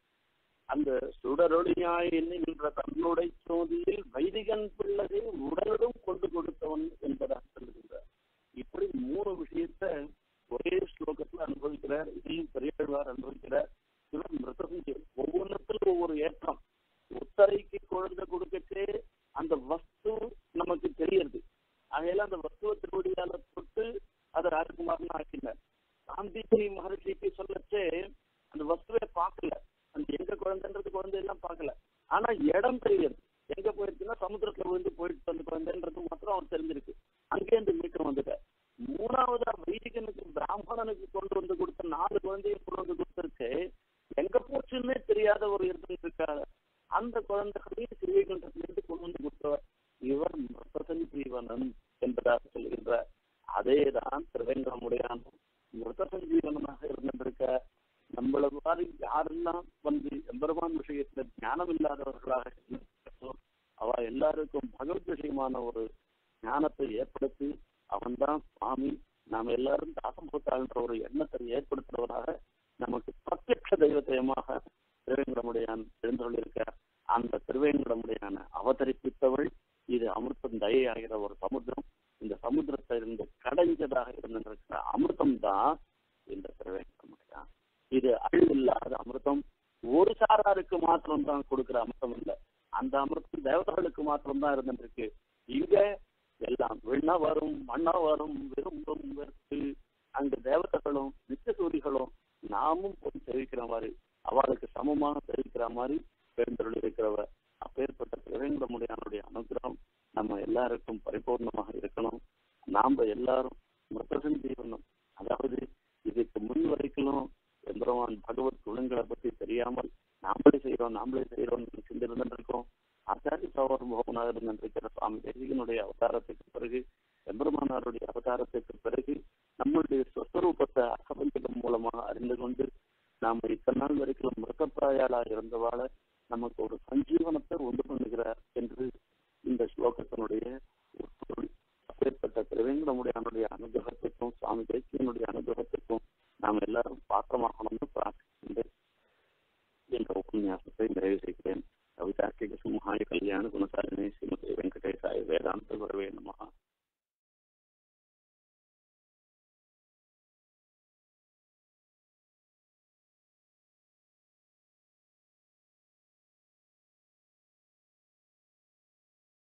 அந்த சுடரொளியாய் நின்ற தன்னுடைய சோதியில் வைதிகன் பிள்ளையை உடலிடம் கொண்டு கொடுத்தவன் என்பதாக சொல்லுகின்றார் இப்படி மூணு விஷயத்த ஒரே ஸ்லோகத்துல அனுபவிக்கிறார் இதையும் பெரியவார் அனுபவிக்கிறார் இவர் மிருதசஞ்சி ஒவ்வொன்றுத்திலும் ஒவ்வொரு ஏற்றம் உத்தரைக்கு குழந்தை கொடுக்கச்சே அந்த வஸ்து நமக்கு தெரியுது ஆகையில அந்த வஸ்துவ திருவடியால தொட்டு அதை ராஜகுமாரன் ஆக்கினார் காந்திஜி மகர்ஷிக்கு சொல்லச்சே அந்த வஸ்துவை பார்க்கல அந்த எங்க குழந்தைன்றது குழந்தை எல்லாம் பார்க்கல ஆனா இடம் தெரியுது எங்க போயிருச்சுன்னா சமுத்திரத்துல விழுந்து போயிட்டு அந்த குழந்தைன்றது மாத்திரம் அவன் தெரிஞ்சிருக்கு அங்கேருந்து மீட்டு வந்துட்டார் மூணாவதா வைதிகனுக்கு பிராமணனுக்கு கொண்டு வந்து கொடுத்த நாலு குழந்தையை கொண்டு வந்து கொடுத்துருக்கு எங்க போச்சுன்னே தெரியாத ஒரு இருந்துட்டு இருக்காரு அந்த குழந்தைகளையும் சிறுவைகுண்டத்திலிருந்து கொண்டு வந்து கொடுத்தவர் இவர் மிருதசன் ஜீவனன் என்பதாக சொல்லுகின்றார் அதேதான் திருவேங்கடமுடையான் மிருத சஞ்சீவனமாக இருந்திருக்க நம்மள மாதிரி யாரெல்லாம் வந்து எம்பெருமான் விஷயத்துல ஞானம் இல்லாதவர்களாக இருக்கிறார்களோ, அவ எல்லாருக்கும் பகவத் விஷயமான ஒரு ஞானத்தை ஏற்படுத்தி அவன்தான் சுவாமி நாம் எல்லாரும் தாசம் போட்டாள்ன்ற ஒரு எண்ணத்தை ஏற்படுத்துறவராக நமக்கு பிரத்யட்ச தெய்வத்தையமாக திருவேங்கடமுடையான் எழுந்துள்ளிருக்க அந்த திருவேங்கடமுடையான அவதரிப்பித்தவள் இது அமிர்தம் தயை ஆகிற ஒரு சமுத்திரம் இந்த சமுத்திரத்தை இருந்து கடைஞ்சதாக இருந்திருக்கிற அமிர்தம் தான் இந்த திருவேங்கடமுடையான் இது அழிவில்லாத அமிர்தம் ஒரு சாராருக்கு மாத்திரம் தான் கொடுக்கிற அமிர்தம் இல்லை அந்த அமிர்தம் தேவதைகளுக்கு மாத்திரம் தான் இருந்துருக்கு இங்க எல்லாம் விண்ணவரும் மன்னவரும் விரும்பும் வெறுத்து அங்க தேவதைகளும் நித்தியசூரிகளும் நாமும் போய் தெரிவிக்கிற மாதிரி அவளுக்கு சமமாக தெரிவிக்கிற மாதிரி பெருந்தொழில் இருக்கிறவ அப்பேற்பட்ட திருவேங்கடமுடையானுடைய அனுகிரகம் நம்ம எல்லாருக்கும் பரிபூர்ணமாக இருக்கணும் நாம எல்லாரும் மிருதசன் ஜீவனம் அதாவது இதுக்கு முன் வரைக்கும் எம்பெருமான் பகவத் குணங்களை பத்தி தெரியாமல் நாமளே செய்யறோம் நாமளே செய்யறோம் சிந்திருந்துட்டு இருக்கோம் ஆச்சாரிய சௌரபவனாக இருந்திருக்கிற சுவாமி தேசிகனுடைய அவதாரத்துக்கு பிறகு எம்பெருமானாருடைய அவதாரத்துக்கு பிறகு நம்மளுடைய சொஸ்வரூபத்தை அகபஞ்சகம் மூலமாக அறிந்து கொண்டு நாம இத்தனை நாள் வரைக்கும் மிருகப்பிராயாளா இருந்தவாழ நமக்கு ஒரு சஞ்சீவனத்தை உண்டு பண்ணுகிறார் என்று இந்த ஸ்லோகத்தினுடைய ஒரு பொருள் அப்பேற்பட்ட திருவேங்கடமுடையானுடைய அனுகிரகத்துக்கும் சுவாமி தேசியனுடைய அனுகிரகத்துக்கும் நாம் எல்லாரும் பாத்திரமாகணும்னு பிரார்த்திக்கின்றேன் என்ற உபன்யாசத்தை நிறைவு செய்கிறேன்